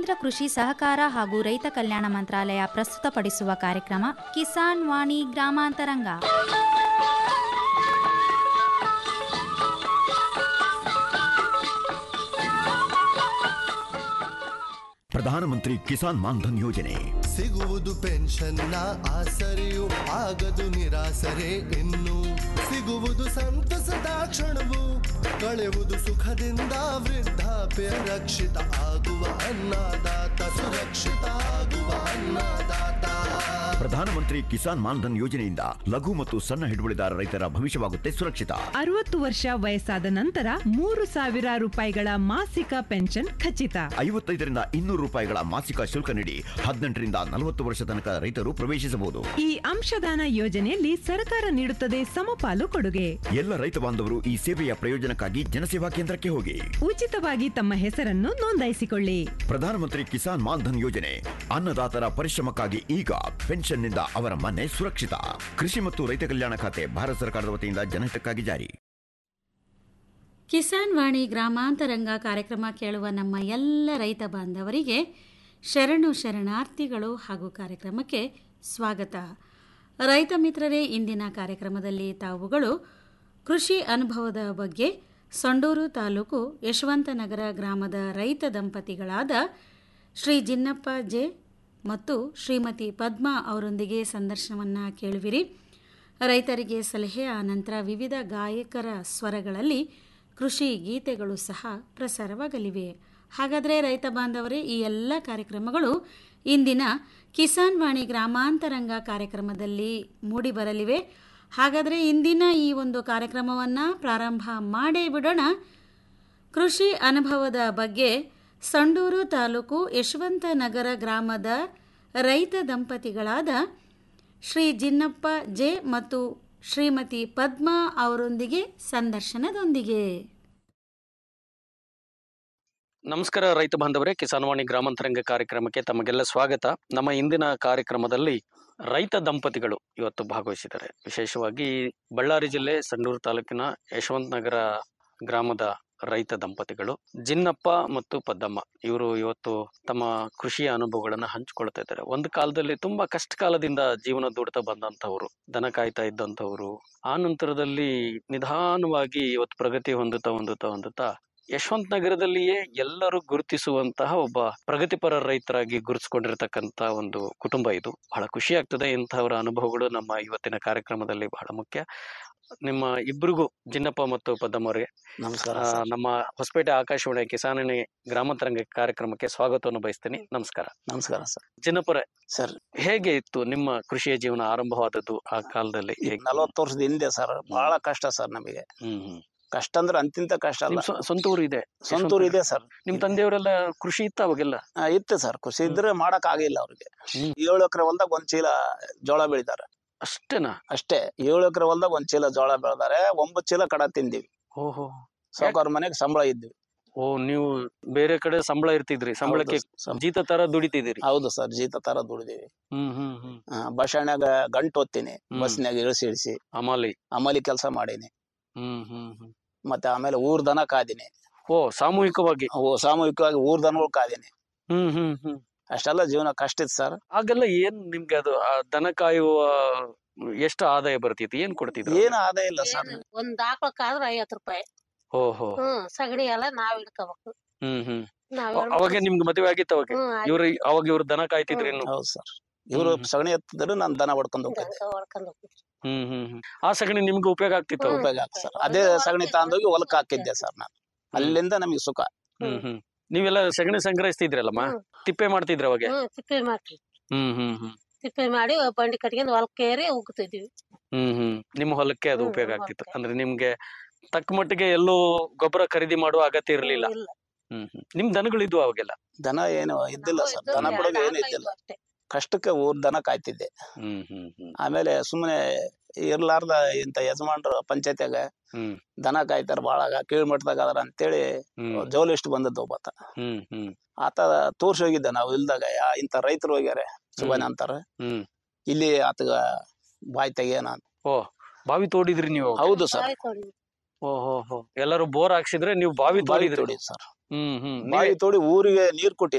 ಕೇಂದ್ರ ಕೃಷಿ ಸಹಕಾರ ಹಾಗೂ ರೈತ ಕಲ್ಯಾಣ ಮಂತ್ರಾಲಯ ಪ್ರಸ್ತುತಪಡಿಸುವ ಕಾರ್ಯಕ್ರಮ ಕಿಸಾನ್ ವಾಣಿ ಗ್ರಾಮಾಂತರಂಗ ಪ್ರಧಾನಮಂತ್ರಿ ಕಿಸಾನ್ ಮಾನ್ಧನ್ ಯೋಜನೆ ಸಿಗುವುದು ಪೆನ್ಷನ್ನ ಆಸರೆಯು ಆಗದು ನಿರಾಸರೆ ಇನ್ನು ಸಿಗುವುದು ಸಂತಸದ ಕ್ಷಣವು ಕಳೆವುದು ಸುಖದಿಂದ ವೃದ್ಧಾಪ್ಯ ರಕ್ಷಿತ ಆಗುವ ಅನ್ನದಾತ ಸುರಕ್ಷಿತ ಆಗುವ ಅನ್ನದಾತ ಪ್ರಧಾನಮಂತ್ರಿ ಕಿಸಾನ್ ಮಾನ್ಧನ್ ಯೋಜನೆಯಿಂದ ಲಘು ಮತ್ತು ಸಣ್ಣ ಹಿಡುವಳಿದಾರ ರೈತರ ಭವಿಷ್ಯವಾಗುತ್ತೆ ಸುರಕ್ಷಿತ ಅರವತ್ತು ವರ್ಷ ವಯಸ್ಸಾದ ನಂತರ ಮೂರು ಸಾವಿರ ರೂಪಾಯಿಗಳ ಮಾಸಿಕ ಪೆನ್ಷನ್ ಖಚಿತ ಐವತ್ತೈದರಿಂದ ಇನ್ನೂರು ರೂಪಾಯಿಗಳ ಮಾಸಿಕ ಶುಲ್ಕ ನೀಡಿ ಹದಿನೆಂಟರಿಂದ ನಲವತ್ತು ವರ್ಷ ತನಕ ರೈತರು ಪ್ರವೇಶಿಸಬಹುದು ಈ ಅಂಶದಾನ ಯೋಜನೆಯಲ್ಲಿ ಸರ್ಕಾರ ನೀಡುತ್ತದೆ ಸಮಪಾಲು ಕೊಡುಗೆ ಎಲ್ಲ ರೈತ ಬಾಂಧವರು ಈ ಸೇವೆಯ ಪ್ರಯೋಜನಕ್ಕಾಗಿ ಜನಸೇವಾ ಕೇಂದ್ರಕ್ಕೆ ಹೋಗಿ ಉಚಿತವಾಗಿ ತಮ್ಮ ಹೆಸರನ್ನು ನೋಂದಾಯಿಸಿಕೊಳ್ಳಿ ಪ್ರಧಾನಮಂತ್ರಿ ಕಿಸಾನ್ ಮಾನ್ಧನ್ ಯೋಜನೆ ಅನ್ನದಾತರ ಪರಿಶ್ರಮಕ್ಕಾಗಿ ಈಗ ಪೆನ್ಷನ್ನಿಂದ ಅವರ ಮನೆ ಸುರಕ್ಷಿತ ಕೃಷಿ ಮತ್ತು ರೈತ ಕಲ್ಯಾಣ ಖಾತೆ ಭಾರತ ಸರ್ಕಾರದ ವತಿಯಿಂದ ಜನಹಿತಕ್ಕಾಗಿ ಜಾರಿ ಕಿಸಾನ್ ವಾಣಿ ಗ್ರಾಮಾಂತರಂಗ ಕಾರ್ಯಕ್ರಮ ಕೇಳುವ ನಮ್ಮ ಎಲ್ಲ ರೈತ ಬಾಂಧವರಿಗೆ ಶರಣು ಶರಣಾರ್ಥಿಗಳು ಹಾಗೂ ಕಾರ್ಯಕ್ರಮಕ್ಕೆ ಸ್ವಾಗತ ರೈತ ಮಿತ್ರರೇ ಇಂದಿನ ಕಾರ್ಯಕ್ರಮದಲ್ಲಿ ತಾವುಗಳು ಕೃಷಿ ಅನುಭವದ ಬಗ್ಗೆ ಸಂಡೂರು ತಾಲೂಕು ಯಶವಂತನಗರ ಗ್ರಾಮದ ರೈತ ದಂಪತಿಗಳಾದ ಶ್ರೀ ಜಿನ್ನಪ್ಪ ಜೆ ಮತ್ತು ಶ್ರೀಮತಿ ಪದ್ಮಾ ಅವರೊಂದಿಗೆ ಸಂದರ್ಶನವನ್ನು ಕೇಳುವಿರಿ ರೈತರಿಗೆ ಸಲಹೆ ಆನಂತರ ವಿವಿಧ ಗಾಯಕರ ಸ್ವರಗಳಲ್ಲಿ ಕೃಷಿ ಗೀತೆಗಳು ಸಹ ಪ್ರಸಾರವಾಗಲಿವೆ ಹಾಗಾದರೆ ರೈತ ಬಾಂಧವರೇ ಈ ಎಲ್ಲ ಕಾರ್ಯಕ್ರಮಗಳು ಇಂದಿನ ಕಿಸಾನ್ ವಾಣಿ ಗ್ರಾಮಾಂತರಂಗ ಕಾರ್ಯಕ್ರಮದಲ್ಲಿ ಮೂಡಿಬರಲಿವೆ ಹಾಗಾದರೆ ಇಂದಿನ ಈ ಒಂದು ಕಾರ್ಯಕ್ರಮವನ್ನು ಪ್ರಾರಂಭ ಮಾಡೇ ಬಿಡೋಣ ಕೃಷಿ ಅನುಭವದ ಬಗ್ಗೆ ಸಂಡೂರು ತಾಲೂಕು ಯಶವಂತನಗರ ಗ್ರಾಮದ ರೈತ ದಂಪತಿಗಳಾದ ಶ್ರೀ ಜಿನ್ನಪ್ಪ ಜೆ ಮತ್ತು ಶ್ರೀಮತಿ ಪದ್ಮಾ ಅವರೊಂದಿಗೆ ಸಂದರ್ಶನದೊಂದಿಗೆ ನಮಸ್ಕಾರ ರೈತ ಬಾಂಧವರೇ ಕಿಸಾನ್ವಾಣಿ ಗ್ರಾಮಾಂತರಂಗ ಕಾರ್ಯಕ್ರಮಕ್ಕೆ ತಮಗೆಲ್ಲ ಸ್ವಾಗತ ನಮ್ಮ ಇಂದಿನ ಕಾರ್ಯಕ್ರಮದಲ್ಲಿ ರೈತ ದಂಪತಿಗಳು ಇವತ್ತು ಭಾಗವಹಿಸಿದ್ದಾರೆ ವಿಶೇಷವಾಗಿ ಬಳ್ಳಾರಿ ಜಿಲ್ಲೆ ಸಂಡೂರು ತಾಲೂಕಿನ ಯಶವಂತ ನಗರ ಗ್ರಾಮದ ರೈತ ದಂಪತಿಗಳು ಜಿನ್ನಪ್ಪ ಮತ್ತು ಪದ್ದಮ್ಮ ಇವರು ಇವತ್ತು ತಮ್ಮ ಕೃಷಿಯ ಅನುಭವಗಳನ್ನ ಹಂಚಿಕೊಳ್ತಾ ಇದ್ದಾರೆ ಒಂದು ಕಾಲದಲ್ಲಿ ತುಂಬಾ ಕಷ್ಟ ಕಾಲದಿಂದ ಜೀವನ ದುಡ್ತಾ ಬಂದಂತವ್ರು ದನ ಕಾಯ್ತಾ ಇದ್ದಂಥವ್ರು ಆ ನಂತರದಲ್ಲಿ ನಿಧಾನವಾಗಿ ಇವತ್ತು ಪ್ರಗತಿ ಹೊಂದುತ್ತಾ ಹೊಂದುತ್ತಾ ಹೊಂದುತ್ತಾ ಯಶವಂತ ನಗರದಲ್ಲಿಯೇ ಎಲ್ಲರೂ ಗುರುತಿಸುವಂತಹ ಒಬ್ಬ ಪ್ರಗತಿಪರ ರೈತರಾಗಿ ಗುರುತಿಸ್ಕೊಂಡಿರ್ತಕ್ಕಂತ ಒಂದು ಕುಟುಂಬ ಇದು ಬಹಳ ಖುಷಿ ಆಗ್ತದೆ ಇಂತಹವರ ಅನುಭವಗಳು ನಮ್ಮ ಇವತ್ತಿನ ಕಾರ್ಯಕ್ರಮದಲ್ಲಿ ಬಹಳ ಮುಖ್ಯ ನಿಮ್ಮ ಇಬ್ಬರಿಗೂ ಜಿನ್ನಪ್ಪ ಮತ್ತು ಪದ್ದಮ್ಮ ಅವರಿಗೆ ನಮಸ್ಕಾರ ಆ, ಸರ್. ನಮ್ಮ ಹೊಸಪೇಟೆ ಆಕಾಶವಾಣಿ ಕಿಸಾನಿನಿ ಗ್ರಾಮಾಂತರಂಗ ಕಾರ್ಯಕ್ರಮಕ್ಕೆ ಸ್ವಾಗತವನ್ನು ಬಯಸ್ತೇನೆ ನಮಸ್ಕಾರ ನಮಸ್ಕಾರ ಸರ್ ಜಿನ್ನಪ್ಪರೇ ಸರ್ ಹೇಗೆ ಇತ್ತು ನಿಮ್ಮ ಕೃಷಿಯ ಜೀವನ ಆರಂಭವಾದದ್ದು ಆ ಕಾಲದಲ್ಲಿ ಹೇಗೆ? ನಲವತ್ತು ವರ್ಷದ ಹಿಂದೆ ಸರ್ ಬಹಳ ಕಷ್ಟ ಸರ್ ನಮಗೆ ಹ್ಮ್ ಹ್ಮ್ ಕಷ್ಟ ಅಂದ್ರೆ ಅಂತಿಂತ ಕಷ್ಟ ಅಲ್ಲ ನಿಮ್ ಸ್ವ- ಸ್ವಂತ ಊರು ಇದೆ ಸ್ವಂತೂರು ಇದೆ ಸರ್ ನಿಮ್ ತಂದೆಯವರೆಲ್ಲ ಕೃಷಿ ಇತ್ತ ಅವಾಗೆಲ್ಲ ಆ, ಇತ್ತು ಸರ್ ಖುಷಿ ಇದ್ರೆ ಮಾಡಕ್ ಆಗಿಲ್ಲ ಅವ್ರಿಗೆ ಹ್ಮ್. ಏಳು ಎಕರೆ ಹೊಲ್ದಾಗ ಒಂದ್ ಚೀಲ ಜೋಳ ಬೆಳಿತಾರೆ ಅಷ್ಟೇನಾ ಅಷ್ಟೇ ಏಳು ಎಕರೆ ಹೊಲ್ದಾಗ ಒಂದ್ ಚೀಲ ಜೋಳ ಬೆಳೆದಾರೆ ಒಂಬತ್ತು ಚೀಲ ಕಡ ತಿಂದಿವಿ ಓಹೋ ಸಾವುಕಾರ ಮನೆಗೆ ಸಂಬಳ ಇದ್ವಿ ಓ ನೀವು ಬೇರೆ ಕಡೆ ಸಂಬಳ ಇರ್ತಿದ್ರಿ ಸಂಬಳಕ್ಕೆ ಹೌದು, ಸಂ- ಜೀತ ತರ ದುಡಿತಿದ್ದೀರಿ ಹೌದು ಸರ್ ಜೀತ ತರ ದುಡಿದೀವಿ ಹ್ಮ್ ಹ್ಮ್ ಹ್ಮ್ ಬಸ್ ಸ್ಟ್ಯಾಂಡ್ನಾಗ ಗಂಟು ಓದ್ತೀನಿ ಹ್ಮ್. ಬಸ್ನ್ಯಾಗ ಇಳಿಸಿ ಇಳಿಸಿ ಅಮಾಲಿ ಅಮಲಿ ಕೆಲಸ ಮಾಡೀನಿ ಹ್ಮ್ ಹ್ಮ್ ಹ್ಮ್ ಮತ್ತೆ ಆಮೇಲೆ ಊರ್ ದನ ಕಾದಿನಿ ಓ ಸಾಮೂಹಿಕವಾಗಿ ಅವು ಸಾಮೂಹಿಕವಾಗಿ ಊರ್ ದನಗಳು ಕಾದಿನಿ ಹ್ಮ್ ಹ್ಮ್ ಹ್ಮ್ ಅಷ್ಟೆಲ್ಲ ಜೀವನ ಕಷ್ಟ ಇತ್ತು ಸರ್ ಆಗೆಲ್ಲ ಏನ್ ನಿಮ್ಗೆ ಅದು ಆ ದನ ಕಾಯುವ ಎಷ್ಟು ಆದಾಯ ಬರ್ತಿತ್ತು ಏನ್ ಕೊಡ್ತಿದ್ರು ಏನು ಆದಾಯ ಇಲ್ಲ ಸರ್ ಒಂದ್ ಆಕಳಕ್ಕಾದ್ರ ಐವತ್ ರೂಪಾಯಿ ಓ ಹೋ ಹ್ಮ್ ಸಗಣಿ ಎಲ್ಲ ನಾವ್ ಇಡ್ಕೋಬೇಕು ಹ್ಮ್ ಹ್ಮ್ ನಾವ್ ಅವ- ಅವಾಗ ನಿಮ್ಗೆ ಮದುವೆ ಆಗಿತ್ತು ಅವಾಗ ಹ್ಮ್ ಆಯ್ತು. ಇವ್ರ ಅವಾಗ ಇವ್ರ ದನ ಕಾಯ್ತಿದ್ರು ಇನ್ನು ಹೌದು ಸರ್ ಇವರು ಹ್ಮ್. ಸಗಣಿ ಎತ್ತಿದ್ರು ನಾನು ದನ ಹೊಡ್ಕೊಂಡು ಹೋಗ್ತಿದ್ದೆ ಗಂಗ ಹೊಡ್ಕೊಂಡ್ ಹೋಗ್ತಿದ್ರು. ಹ್ಮ್ ಹ್ಮ್ ಹ್ಮ್ ಆ ಸಗಣಿ ನಿಮ್ಗೆ ಉಪಯೋಗ ಆಗ್ತಿತ್ತು ಹ್ಮ್. ಉಪಯೋಗ ಆಗ್ತದೆ ಸರ್ ಅದೇ ಸಗಣಿ ತಗೊಂಡೋಗಿ ಹೊಲಕ್ಕೆ ಹಾಕಿದ್ದೆ ಸರ್ ನಾನು ಅಲ್ಲಿಂದ ನಮಗೆ ಸುಖ ಹ್ಮ್ ಹ್ಮ್ ನೀವೆಲ್ಲ ಸಗಣಿ ಸಂಗ್ರಹಿಸ್ತಿದ್ರಲ್ಲಮ್ಮ ಹ್ಮ್. ತಿಪ್ಪೆ ಮಾಡ್ತಿದ್ರ ಅವಾಗ ಹ್ಮ್ ತಿಪ್ಪೆ ಮಾಡ್ತೀವಿ ಹ್ಮ್ ಹ್ಮ್ ಹ್ಮ್ ತಿಪ್ಪೆ ಮಾಡಿ ಬಂಡಿ ಕಟ್ಕೊಂಡು ಹೊಲಕ್ಕೇರಿ ಉಗ್ತಿದ್ವಿ ಹ್ಮ್ ಹ್ಮ್ ನಿಮ್ಮ ಹೊಲಕ್ಕೆ ಅದು ಹ್ಮ್, ಉಪಯೋಗ ನಮ್ಮ ಆಗ್ತಿತ್ತು ಹೊಲಕ್ಕೆ. ಅಂದ್ರೆ ನಿಮ್ಗೆ ತಕ್ಕ ಮಟ್ಟಿಗೆ ಎಲ್ಲೂ ಗೊಬ್ಬರ ಖರೀದಿ ಮಾಡುವ ಅಗತ್ಯ ಇರ್ಲಿಲ್ಲ ಇಲ್ಲ ಹ್ಮ್ ಹ್ಮ್ ನಿಮ್ ದನಗಳಿದ್ವು ಅವಾಗೆಲ್ಲ ದನ ಏನು ಇದ್ದಿಲ್ಲ ನಾವು ಸರ್ ಇದ್ದದ್ದು ದನ ಎರಡು ಬಿಡೋದು ಏನು ಆಕಳ ಇದ್ದಿಲ್ಲ ಇದ್ವು ಅಷ್ಟೇ. ಕಷ್ಟಕ್ಕೆ ಊರ್ ದನ ಕಾಯ್ತಿದ್ದೆ ಹ್ಮ್ ಹ್ಮ್ ಹ್ಮ್ ಆಮೇಲೆ ಸುಮ್ಮನೆ ಇರ್ಲಾರ್ದ ಇಂತ ಯಜಮಾನ್ರು ಪಂಚಾಯತ್ಯಾಗ ಹ್ಮ್ ದನ ಕಾಯ್ತಾರ ಬಾಳಾಗ ಕೀಳ್ ಮಟ್ಟದಾಗ ಅದಾರ ಅಂತೇಳಿ ಹ್ಮ್ ಜೋಲಿಸ್ಟ್ ಬಂದದ್ದು ಒಬ್ಬಾತ ಹ್ಮ್ ಹ್ಮ್ ಆತ ತೋರ್ಸಿ ಹೋಗಿದ್ದ ನಾವು ಇಲ್ದಾಗ ಯಾ- ಇಂತ ರೈತರು ಹೋಗ್ಯಾರ ಸುಬಾನ ಅಂತಾರ ಹ್ಮ್ ಇಲ್ಲಿ ಆತಗ ಬಾಯ್ ತೆಗಿಯೋಣ ಅಂತ ಓ ಬಾವಿ ತೋಡಿದ್ರಿ ನೀವು ಹೌದು ಸರ್ ಬಾವಿ ತೋಡಿ. ಓ ಹೋ ಹೋ ಎಲ್ಲರೂ ಬೋರ್ ಹಾಕ್ಸಿದ್ರೆ ನೀವು ಬಾವಿ ಬಾವಿ ತೋಡಿದ್ರಿ ತೋಡಿ ಸರ್ ಹ್ಮ್ ಹ್ಮ್ ಬಾವಿ ನೀವೇ- ತೋಡಿ ಊರಿಗೆ ನೀರ್ ಕೊಟ್ಟಿನಿ ಸರ್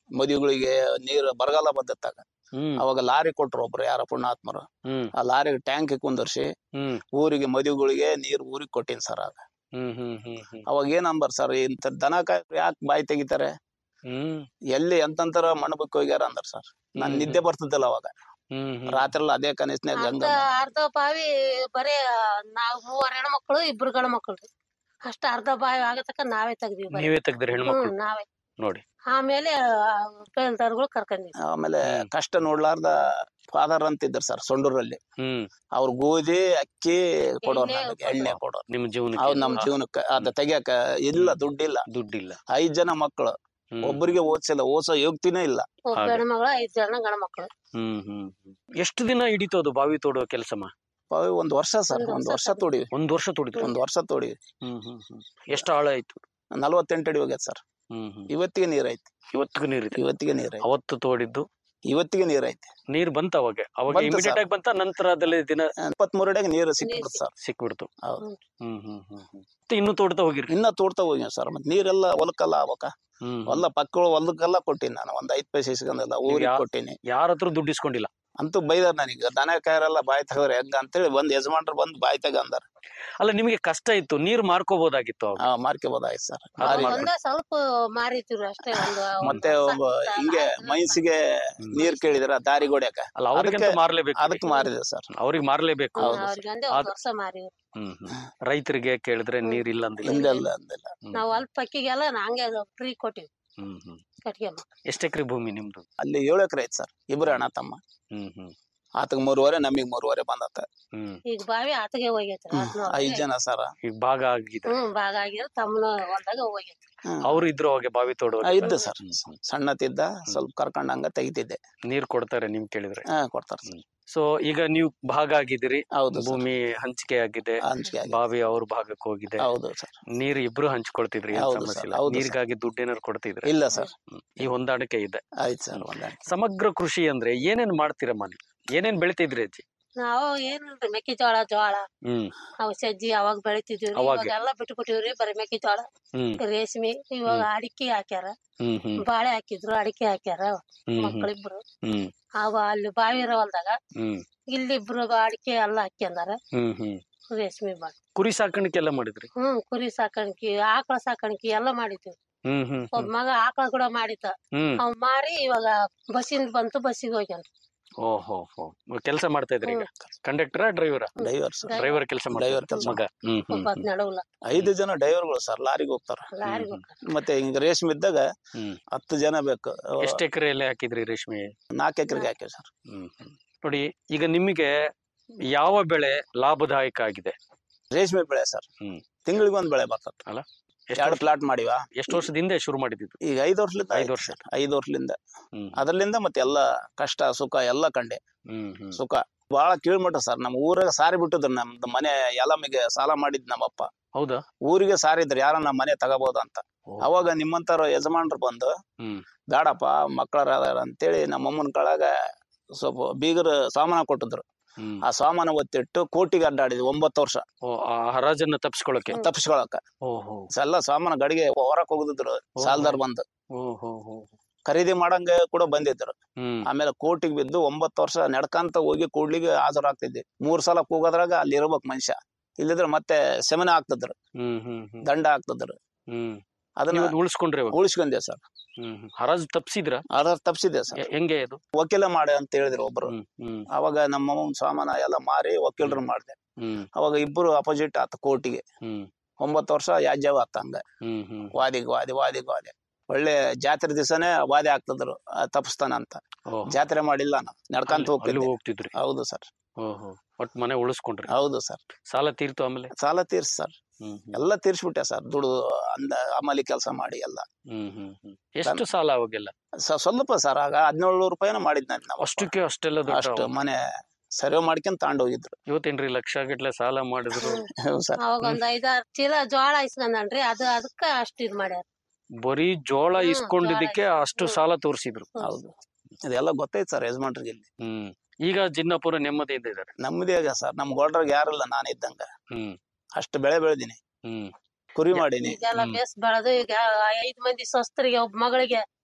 ಮದುವೆಗಳಿಗೆ ನೀರು ಬರಗಾಲ ಬಂದತ್ತಾಗ ಹ್ಮ್ ಅವಾಗ ಲಾರಿ ಕೊಟ್ರು ಒಬ್ರು ಯಾರ ಪುಣ್ಯಾತ್ಮರು ಹ್ಮ್ ಆ ಲಾರಿಗೆ ಟ್ಯಾಂಕ್ ಕುಂದರ್ಸಿ ಹ್ಮ್ ಊರಿಗೆ ಮದುವೆಗಳಿಗೆ ನೀರು ಊರಿಗೆ ಕೊಟ್ಟಿನಿ ಸರ್ ಆಗ ಹ್ಮ್ ಹ್ಮ್ ಹ್ಮ್ ಹ್ಮ್ ಅವಾಗ ಏನ್ ಅಂಬಾರ್ ಸರ್ ಇಂತ ದನ ಕಾಯ್ ಯಾಕೆ ಬಾಯಿ ತೆಗಿತಾರೆ ಹ್ಮ್ ಎಲ್ಲಿ ಎಂತಂತರ ಮಣ್ಣಬಕ್ಕೆ ಹೋಗ್ಯಾರ ಅಂದಾರ ಸರ್ ನಾನ್ ಹ್ಮ್. ನಿದ್ದೆ ಬರ್ತಿದ್ದಿಲ್ಲ ಅವಾಗ ಹ್ಮ್ ಹ್ಮ್ ರಾತ್ರಿ ಎಲ್ಲ ಅದೇ ಕನಸ್ನ್ಯಾಗ ಅರ್ಧ ಗಂಗ ಅರ್ಧ ಬಾವಿ ಬರೇ ನಾವ್ ಮೂವರ್ ಹೆಣ್ಮಕ್ಳು ಇಬ್ರು ಗಂಡ ಮಕ್ಳು ಅಷ್ಟ ಅರ್ಧ ಬಾವಿ ಆಗತಕ್ಕ ನಾವೇ ತೆಗ್ದಿವಿ ಬರೀ ನೀವೇ ತೆಗ್ದ್ರಿ ಹೆಣ್ಮಕ್ಳು ಹ್ಮ್ ನಾವೇ ನೋಡಿ ಆಮೇಲೆ ಬೇಲ್ದಾರ್ಗಳು ಕರ್ಕೊಂಡಿವಿ ಆಮೇಲೆ ಹ್ಮ್. ಕಷ್ಟ ನೋಡ್ಲಾರ್ದ ಫಾದರ್ ಅಂತಿದ್ರು ಸರ್ ಸೊಂಡೂರಲ್ಲಿ ಹ್ಮ್ ಅವ್ರ ಗೋಧಿ ಅಕ್ಕಿ ಕೊಡೋರ್ ಎಣ್ಣೆ ನನಗೆ ಎಣ್ಣೆ ಕೊಡೋರ್ ನಿಮ್ ಜೀವನಕ್ಕೆ ಅವ್ ನಮ್ ಜೀವನಕ್ಕೆ ಅದ ತೆಗಿಯಕ ಇಲ್ಲ ದುಡ್ಡಿಲ್ಲ ದುಡ್ಡಿಲ್ಲ ಐದ್ ಜನ ಮಕ್ಕಳು ಹ್ಮ್. ಒಬ್ಬರಿಗೆ ಓದ್ಸಿಲ್ಲ ಓದ್ಸೋ ಯೋಗ್ತಿನೇ ಇಲ್ಲ ಒಬ್ಬ ಹಾಗೆ. ಹೆಣ್ಮಗಳು ಐದ್ ಜನ ಗಂಡ ಮಕ್ಳು ಹ್ಮ್ ಹ್ಮ್ ಹ್ಮ್. ಎಷ್ಟು ದಿನ ಹಿಡಿತು ಅದು ಬಾವಿ ತೋಡುವ ಕೆಲಸಮ್ಮ ಪಾವಿ ಒಂದ್ ವರ್ಷ ಸರ್ ಒಂದ್ ಒಂದ್ ವರ್ಷ ವರ್ಷ ತೋಡಿವಿ ಒಂದ್ ವರ್ಷ ತೋಡಿದ್ರು ಒಂದ್ ವರ್ಷ ತೋಡಿವಿ ಹ್ಮ್ ಹ್ಮ್ ಹ್ಮ್ ಎಷ್ಟು ಆಳ ಆಯ್ತು ನಲ್ವತ್ತೆಂಟು ಅಡಿ ಹೋಗ್ಯದ ಸರ್ ಹ್ಮ್ ಹ್ಮ್ ಇವತ್ತಿಗೆ ನೀರ್ ಐತಿ ಇವತ್ತಿಗೂ ನೀರಿದೆ ಇವತ್ತಿಗೆ ನೀರ್ ಐತಿ ಅವತ್ತು ತೋಡಿದ್ದು ಇವತ್ತಿಗೆ ನೀರ್ ಐತಿ ನೀರ್ ಬಂತ ಅವಾಗ ಅವಾಗ ಬಂತು ಇಮಿಡಿಯೇಟ್ ಸರ್. ಆಗಿ ಬಂತ ನಂತರದಲ್ಲಿ ದಿನ ಇಪ್ಪತ್ಮೂರು ಅಡಿಗೆ ನೀರು ಸಿಕ್ಕಿಬಿಡ್ತು ಸರ್ ಸಿಕ್ಬಿಡ್ತು ಹೌದು ಹ್ಮ್ ಹ್ಮ್ ಹ್ಮ್ ಹ್ಮ್ ಮತ್ತೆ ಇನ್ನೂ ತೋಡ್ತಾ ಹೋಗಿರಿ ಇನ್ನ ತೋಡ್ತಾ ಹೋಗ್ಯಾವ ಸರ್ ಮತ್ ನೀರೆಲ್ಲ ಹೊಲಕ್ಕೆಲ್ಲ ಆಗ್ಬೇಕ ಹ್ಮ್ ಹೊಲ ಪಕ್ಕಗಳು ಹೊಲಕ್ಕೆಲ್ಲ ಕೊಟ್ಟಿನಿ ನಾನು ಒಂದ್ ಐದ್ ಪೈಸೆ ಇಸ್ಕೊಂಡಲ್ಲ ಊರಿಗೆ ಯಾ- ಕೊಟ್ಟಿನಿ ಯಾರ ಹತ್ರ ದುಡ್ಡು ಇಸ್ಕೊಂಡಿಲ್ಲ ಅಂತೂ ಬೈದಾರ ನನಗೆ ದನ ಕಾಯರೆಲ್ಲ ಬಾಯಿ ತೆಗದ್ರ ಹೆಂಗ ಅಂತೇಳಿ ಒಂದ್ ಯಜಮಾನ್ರು ಬಂದ್ ಬಾಯಿ ತೆಗ ಅಂದಾರ ಅಲ್ಲ ನಿಮಗೆ ಕಷ್ಟ ಇತ್ತು ನೀರ್ ಮಾರ್ಕೋಬಹುದಾಗಿತ್ತು ಅವಾಗ ಆ ಮಾರ್ಕೋಬೋದಾಯ್ತು ಸರ್ ಅದು ಭಾರಿ ಮಾರ್ಕೆ- ಒಂದ ಸ್ವಲ್ಪ ಮಾರಿತಿವ್ರಿ ಅಷ್ಟೇ ಒಂದು ಮತ್ತೆ ಒಬ್ಬ ಹಿಂಗೆ ಮೈನ್ಸಿಗೆ ನೀರ್ ಕೇಳಿದ್ರ ದಾರಿ ಹೊಡ್ಯಾಕ ಅಲ್ಲ ಅವ್ರಿಗಂತ ಅದಕ್ಕೆ- ಮಾರ್ಲೇಬೇಕು ಅದಕ್ಕೆ ಮಾರಿದೆ ಸರ್ ಅವ್ರಿಗೆ ಮಾರ್ಲೇಬೇಕು ಹೌದು ಸರ್. ಅವ್ರಿಗೆ ಅಂದೆ ಒಂದ್ ಅದು- ವರ್ಷ ಮಾರಿವ್ರಿ ಹ್ಮ್ ಹ್ಮ್ ರೈತರಿಗೆ ಕೇಳಿದ್ರೆ ನೀರ್ ಇಲ್ಲ ಅಂದಿಲ್ಲ ಹಿಂದೆಲ್ಲ ಅಂದಿಲ್ಲ ಹ್ಮ್. ನಾವ್ ಅಲ್ಪ ಪಕ್ಕಿಗೆಲ್ಲ ಹಂಗೆ ಫ್ರೀ ಕೊಟ್ಟಿವಿ ಹ್ಮ್ ಹ್ಮ್ ಕಟ್ಗೆ ಎಷ್ಟ್ ಎಕರೆ ಭೂಮಿ ನಿಮ್ದು ಅಲ್ಲಿ ಏಳು ಎಕರೆ ಐತಿ ಸರ್ ಇಬ್ರು ಅಣ್ಣ ತಮ್ಮ ಹ್ಮ್ ಹ್ಮ್ ಆತಗ್ ಮೂರುವರೆ ನಮಗ್ ಮೂರುವರೆ ಬಂದತ್ತ ಹ್ಮ್ ಈಗ ಬಾವಿ ಆತಗೆ ಹೋಗೈತ್ರಿ ಅದ್ನ ಐದ್ ಜನ ಸರ ಈಗ ಭಾಗ ಆಗಿದೆ ಹ್ಮ್ ಭಾಗ ಆಗಿದ್ರೆ ತಮ್ಮನ ಹೊಲ್ದಾಗ ಹೋಗೈತಿ ಅವ್ರು ಅವ್ರು ಇದ್ರು ಅವಾಗ ಬಾವಿ ತೋಡುವ ಇದ್ದ ಸರ್ ಸಣ್ಣತಿದ್ದ ಸ್ವಲ್ಪ ಕರ್ಕೊಂಡಂಗ ತೆಗಿತಿದ್ದೆ ನೀರ್ ಕೊಡ್ತಾರೆ ನಿಮ್ ಕೇಳಿದ್ರೆ ಹಾ ಕೊಡ್ತಾರ ಸರ್ ಸೊ ಈಗ ನೀವು ಭಾಗ ಆಗಿದ್ದೀರಿ ಹೌದು ಸರ್ ಭೂಮಿ ಹಂಚಿಕೆ ಆಗಿದೆ ಹಂಚಿಕೆ ಆಗಿದೆ. ಬಾವಿ ಅವ್ರ ಭಾಗಕ್ಕೆ ಹೋಗಿದೆ ಹೌದು ಸರ್ ನೀರ್ ಇಬ್ರು ಹಂಚ್ಕೊಳ್ತಿದ್ರಿ ಏನ್ ಹೌದು ಸಮಸ್ಯೆ ಸರ್, ಇಲ್ಲ ಹೌದು ಸರ್. ನೀರ್ಗಾಗಿ ದುಡ್ಡು ಏನಾರು ಕೊಡ್ತಿದ್ರಿ ಇಲ್ಲ ಸರ್ ಹ್ಮ್. ಈ ಹೊಂದಾಣಿಕೆ ಇದೆ ಆಯ್ತು ಸರ್ ಒಂದ ಸಮಗ್ರ ಕೃಷಿ ಅಂದ್ರೆ ಏನೇನ್ ಮಾಡ್ತೀರಮ್ಮ ನೀವು ಏನೇನ್ ಬೆಳಿತಿದ್ರಿ ಅಜ್ಜಿ ನಾವು ಏನಿಲ್ರಿ ಮೆಕ್ಕೆಜೋಳ ಜೋಳ ಹ್ಮ್ ಅವ್ ಸಜ್ಜಿ ಅವಾಗ ಬೆಳಿತಿದ್ವಿ ಅವಾಗ? ಇವಾಗೆಲ್ಲ ಬಿಟ್ಟು ಬಿಟ್ಟಿವ್ರಿ ಬರೀ ಮೆಕ್ಕೆಜೋಳ ಹ್ಮ್ ರೇಷ್ಮೆ ಇವಾಗ ಅಡಿಕೆ ಹಾಕ್ಯಾರ ಹ್ಮ್ ಹ್ಮ್ ಬಾಳೆ ಹಾಕಿದ್ರು ಅಡಿಕೆ ಹಾಕ್ಯಾರ ಹ್ಮ್ ಹ್ಮ್ ಮಕ್ಕಳಿಬ್ರು ಹ್ಮ್ ಅವ ಅಲ್ಲಿ ಬಾವಿ ಇರೋ ಹೊಲ್ದಾಗ ಹ್ಮ್ ಇಲ್ಲಿಬ್ರು ಅಡಿಕೆ ಎಲ್ಲ ಹಾಕ್ಯಂದಾರ ಹ್ಮ್ ಹ್ಮ್ ರೇಷ್ಮೆ ಬಾಳ ಕುರಿ ಸಾಕಾಣಿಕೆ ಎಲ್ಲ ಮಾಡಿದ್ರಿ ಹ್ಮ್ ಕುರಿ ಸಾಕಾಣಿಕೆ ಆಕಳ ಸಾಕಾಣಿಕೆ ಎಲ್ಲ ಮಾಡಿದ್ವಿ ಹ್ಮ್ ಹ್ಮ್ ಒಬ್ಬ ಮಗ ಆಕಳ ಕೂಡ ಮಾಡಿದ್ದ ಹ್ಮ್ ಅವ್ ಮಾರಿ ಇವಾಗ ಬಸ್ಸಿಂದ ಬಂತು ಬಸ್ಸಿಗೆ ಹೋಗ್ಯಾನ ಓಹೋ ಹೋ ಕೆಲಸ ಮಾಡ್ತಾ ಇದ್ರಿ ಈಗ conductor driver driver sir driver ಕೆಲಸ Driver ಮಾಡ್ತಾ ಕೆಲ್ಸ ಮಗ ಹ್ಮ್ ಹ್ಮ್ ಒಬ್ಬ ನಡುವಲ್ಲ ಐದು ಜನ ಡೈವರ್ಗಳು ಸರ್ ಲಾರಿಗೆ ಹೋಗ್ತಾರ ಲಾರಿಗೆ ಹ್ಮ್. ಹೋಗ್ತಾನ ಮತ್ತೆ ಹಿಂಗ ರೇಷ್ಮೆ ಇದ್ದಾಗ ಹ್ಮ್ ಹತ್ತು ಜನ ಬೇಕು ಎಷ್ಟ್ ಎಕರೆಯಲ್ಲಿ ಹಾಕಿದ್ರಿ ರೇಷ್ಮೆ ನಾಲ್ಕು ಎಕರೆಗೆ ಹಾಕಿವಿ ಸರ್ ಹ್ಮ್ ಹ್ಮ್. ನೋಡಿ ಈಗ ನಿಮಗೆ ಯಾವ ಬೆಳೆ ಲಾಭದಾಯಕ ಆಗಿದೆ ರೇಷ್ಮೆ ಬೆಳೆ ಸರ್ ಹ್ಮ್. ತಿಂಗಳಿಗೆ ಒಂದ್ ಬೆಳೆ ಬರ್ತದ ಅಲ್ಲ? ಎಷ್ಟು ಎರಡು ವರ್ಷ- ಪ್ಲಾಟ್ ಮಾಡಿವ ಎಷ್ಟು ವರ್ಷದಿಂದ ಶುರು ಮಾಡಿದ್ದು ಈಗ ಐದು ವರ್ಷಲಿಂದ ಐದು ಐದು ವರ್ಷ. ವರ್ಷ ಐದು ವರ್ಷಲಿಂದ ಹ್ಮ್ ಅದರ್ಲಿಂದ ಮತ್ತೆ ಎಲ್ಲ ಕಷ್ಟ ಸುಖ ಎಲ್ಲ ಕಂಡೆ ಹ್ಮ್ ಹ್ಮ್ ಸುಖ ಬಹಳ ಕೀಳ್ಮಟ್ಟ ಸರ್ ನಮ್ಮ ಊರಾಗ ಸಾರಿ ಬಿಟ್ಟಿದ್ರು ನಮ್ದು ಮನೆ ಎಲ್ಲಮಿಗೆ ಸಾಲ ಮಾಡಿದ್ ನಮ್ಮಪ್ಪ ಹೌದಾ ಊರಿಗೆ ಸಾರಿದ್ರು ಯಾರ ನಮ್ಮ ಮನೆ ತಗೋಬಹುದು ಅಂತ ಓ. ಅವಾಗ ನಿಮ್ಮಂತರ ಯಜಮಾನ್ರು ಬಂದು ಹ್ಮ್ ಬೇಡಪ್ಪ ಮಕ್ಕಳರ ಅದಾರ ಅಂತೇಳಿ ನಮ್ಮ ಅಮ್ಮನ ಕಳಗ ಸ್ವಲ್ಪ ಬೀಗರ ಸಾಮಾನ ಕೊಟ್ಟಿದ್ರು ಹ್ಮ್ ಆ ಸಾಮಾನ ಒತ್ತಿಟ್ಟು ಕೋಟಿಗೆ ಅಡ್ಡಾಡಿದ್ವಿ ಒಂಬತ್ತು ವರ್ಷ ಓ ಆ ಹರಾಜನ್ನ ತಪ್ಪಿಸ್ಕೊಳಕ್ಕೆ ತಪ್ಪಿಸ್ಕೊಳಕ ಓಹೋ ಎಲ್ಲ ಸಾಮಾನ ಗಡಿಗೆ ಹೊರಕ್ ಹೋಗಿದ್ರು ಸಾಲ್ದಾರ್ ಬಂದು ಓಹೋ ಹೋ ಖರೀದಿ ಮಾಡಂಗ ಕೂಡ ಬಂದಿದ್ರು ಹ್ಮ್ ಆಮೇಲೆ ಕೋರ್ಟಿಗೆ ಬಿದ್ದು ಒಂಬತ್ತು ವರ್ಷ ನಡ್ಕಂತ ಹೋಗಿ ಕೂಡ್ಲಿಗೆ ಹಾಜರಾಗ್ತಿದ್ವಿ ಮೂರ್ ಸಲ ಕೂಗೋದ್ರಾಗ ಅಲ್ಲಿ ಇರ್ಬೇಕು ಮನುಷ್ಯ ಇಲ್ಲಿದ್ರೆ ಮತ್ತೆ ಸೆಮನ ಆಗ್ತಿದ್ರು ಹ್ಮ್ ಹ್ಮ್ ಹ್ಮ್ ದಂಡ ಆಗ್ತಿದ್ರು ಹ್ಮ್ ಅದನ್ನ ನೀವು ಅದ್ ಉಳಿಸ್ಕೊಂಡ್ರಿ ಅವಾಗ ಉಳಿಸ್ಕೊಂಡೆ ಸರ್ ಹ್ಮ್ ಹ್ಮ್. ಹರಾಜು ತಪ್ಸಿದ್ರ ಅದ್ರ ತಪ್ಸಿದೆ ಸರ್ ಹೆಂಗೆ ಅದು ವಕೀಲ ಮಾಡಿ ಅಂತ ಹೇಳಿದ್ರು ಒಬ್ರು ಹ್ಮ್ ಹ್ಮ್ ಅವಾಗ ನಮ್ಮ ಅಮ್ಮನ್ ಸಾಮಾನ ಎಲ್ಲ ಮಾರಿ ವಕೀಲರು ಮಾಡಿದೆ ಹ್ಮ್ ಅವಾಗ ಇಬ್ರು ಅಪೋಸಿಟ್ ಆತ ಕೋರ್ಟಿಗೆ ಹ್ಮ್ ಒಂಬತ್ತು ವರ್ಷ ಯಾಜ್ಯವ ಆತ ಹಂಗ ಹ್ಮ್ ಹ್ಮ್ ವಾದಿಗ್ ವಾದಿ ವಾದಿಗ್ ವಾದಿ ಒಳ್ಳೆ ಜಾತ್ರೆ ದಿವಸನೇ ವಾದಿ ಆಗ್ತಿದ್ರು ಆ, ತಪ್ಪಿಸ್ತಾನ ಅಂತ ಓಹೋ. ಜಾತ್ರೆ ಮಾಡಿಲ್ಲ ನಾವು ನಡ್ಕಂತ ಅಲ್ಲಿ- ಅಲ್ಲಿ ಹೋಗ್ತಿದ್ದೆ ಹೋಗ್ತಿದ್ರಿ ಹೌದು ಸರ್ ಓಹೋ ಒಟ್ ಮನೆ ಉಳಿಸ್ಕೊಂಡ್ರಿ ಹೌದು ಸರ್ ಸಾಲ ತೀರ್ತು ಆಮೇಲೆ ಸಾಲ ತೀರ್ಸ್ ಸರ್ ಹ್ಮ್ ಹ್ಮ್. ಎಲ್ಲ ತೀರ್ಸ್ಬಿಟ್ಟೆ ಸರ್ ದುಡ್ಡು ಅಂದ ಅಮಲಿ ಕೆಲಸ ಮಾಡಿ ಎಲ್ಲ ಹ್ಮ್ ಹ್ಮ್ ಹ್ಮ್ ಎಷ್ಟು ಸಾಲ ಅವಾಗೆಲ್ಲ ಸ- ಸ್ವಲ್ಪ ಸರ್ ಆಗ ಹದಿನೇಳು ರೂಪಾಯಿನ ಮಾಡಿದ್ ನಾನು ನಮ್ಮ ಅಪ್ಪ. ಅಷ್ಟಕ್ಕೆ ಅಷ್ಟೆಲ್ಲ ದುಡ್ಡು ಅಷ್ಟು ಮನೆ ಸರ್ವೆ ಮಾಡ್ಕೊಂಡ್ ತಗೊಂಡ್ ಹೋಗಿದ್ರು ಇವತ್ತೇನ್ರಿ ಲಕ್ಷ ಗಟ್ಲೆ ಸಾಲ ಮಾಡಿದ್ರು ಹೌದು ಸರ್ ಅವಾಗ ಒಂದ್ ಐದಾರು ಚೀಲ ಜೋಳ ಇಸ್ಕೊಂಡನ್ರಿ ಅದು ಅದಕ್ಕ ಅಷ್ಟ್ ಇದ್ ಮಾಡ್ಯಾರ ಬರೀ ಜೋಳ ಹ್ಮ್, ಇಸ್ಕೊಂಡಿದ್ದಕ್ಕೆ ಜೋಳ ಅಷ್ಟು ಹ್ಮ್. ಸಾಲ ತೋರಿಸಿದ್ರು ಹೌದು ಇದೆಲ್ಲ ಗೊತ್ತೈತ್ ಸರ್ ಯಜಮಾನ್ರಿಗೆ ಇಲ್ಲಿ ಹ್ಮ್ ಈಗ ಜಿನ್ನಪುರ ನೆಮ್ಮದಿಯಿಂದ ಇದ್ದಾರೆ ನಮ್ಮದೇ ಆಗ ಸರ್ ನಮ್ ಗೋಲ್ಡ್ರಾಗ ಯಾರಿಲ್ಲ ನಾನು ಇದ್ದಂಗ ಹ್ಮ್ ಅಷ್ಟು ಬೆಳೆ ಬೆಳೆದಿನಿ ಹ್ಮ್ ಕುರಿ ಮಾಡೀನಿ ಈಗೆಲ್ಲ ಹ್ಮ್. ಬೇಸ್ ಬೆಳೆದು ಈಗ ಐದ್ ಮಂದಿ ಸ್ವಸ್ಥರಿಗೆ ಒಬ್ಬ ಮಗಳಿಗೆ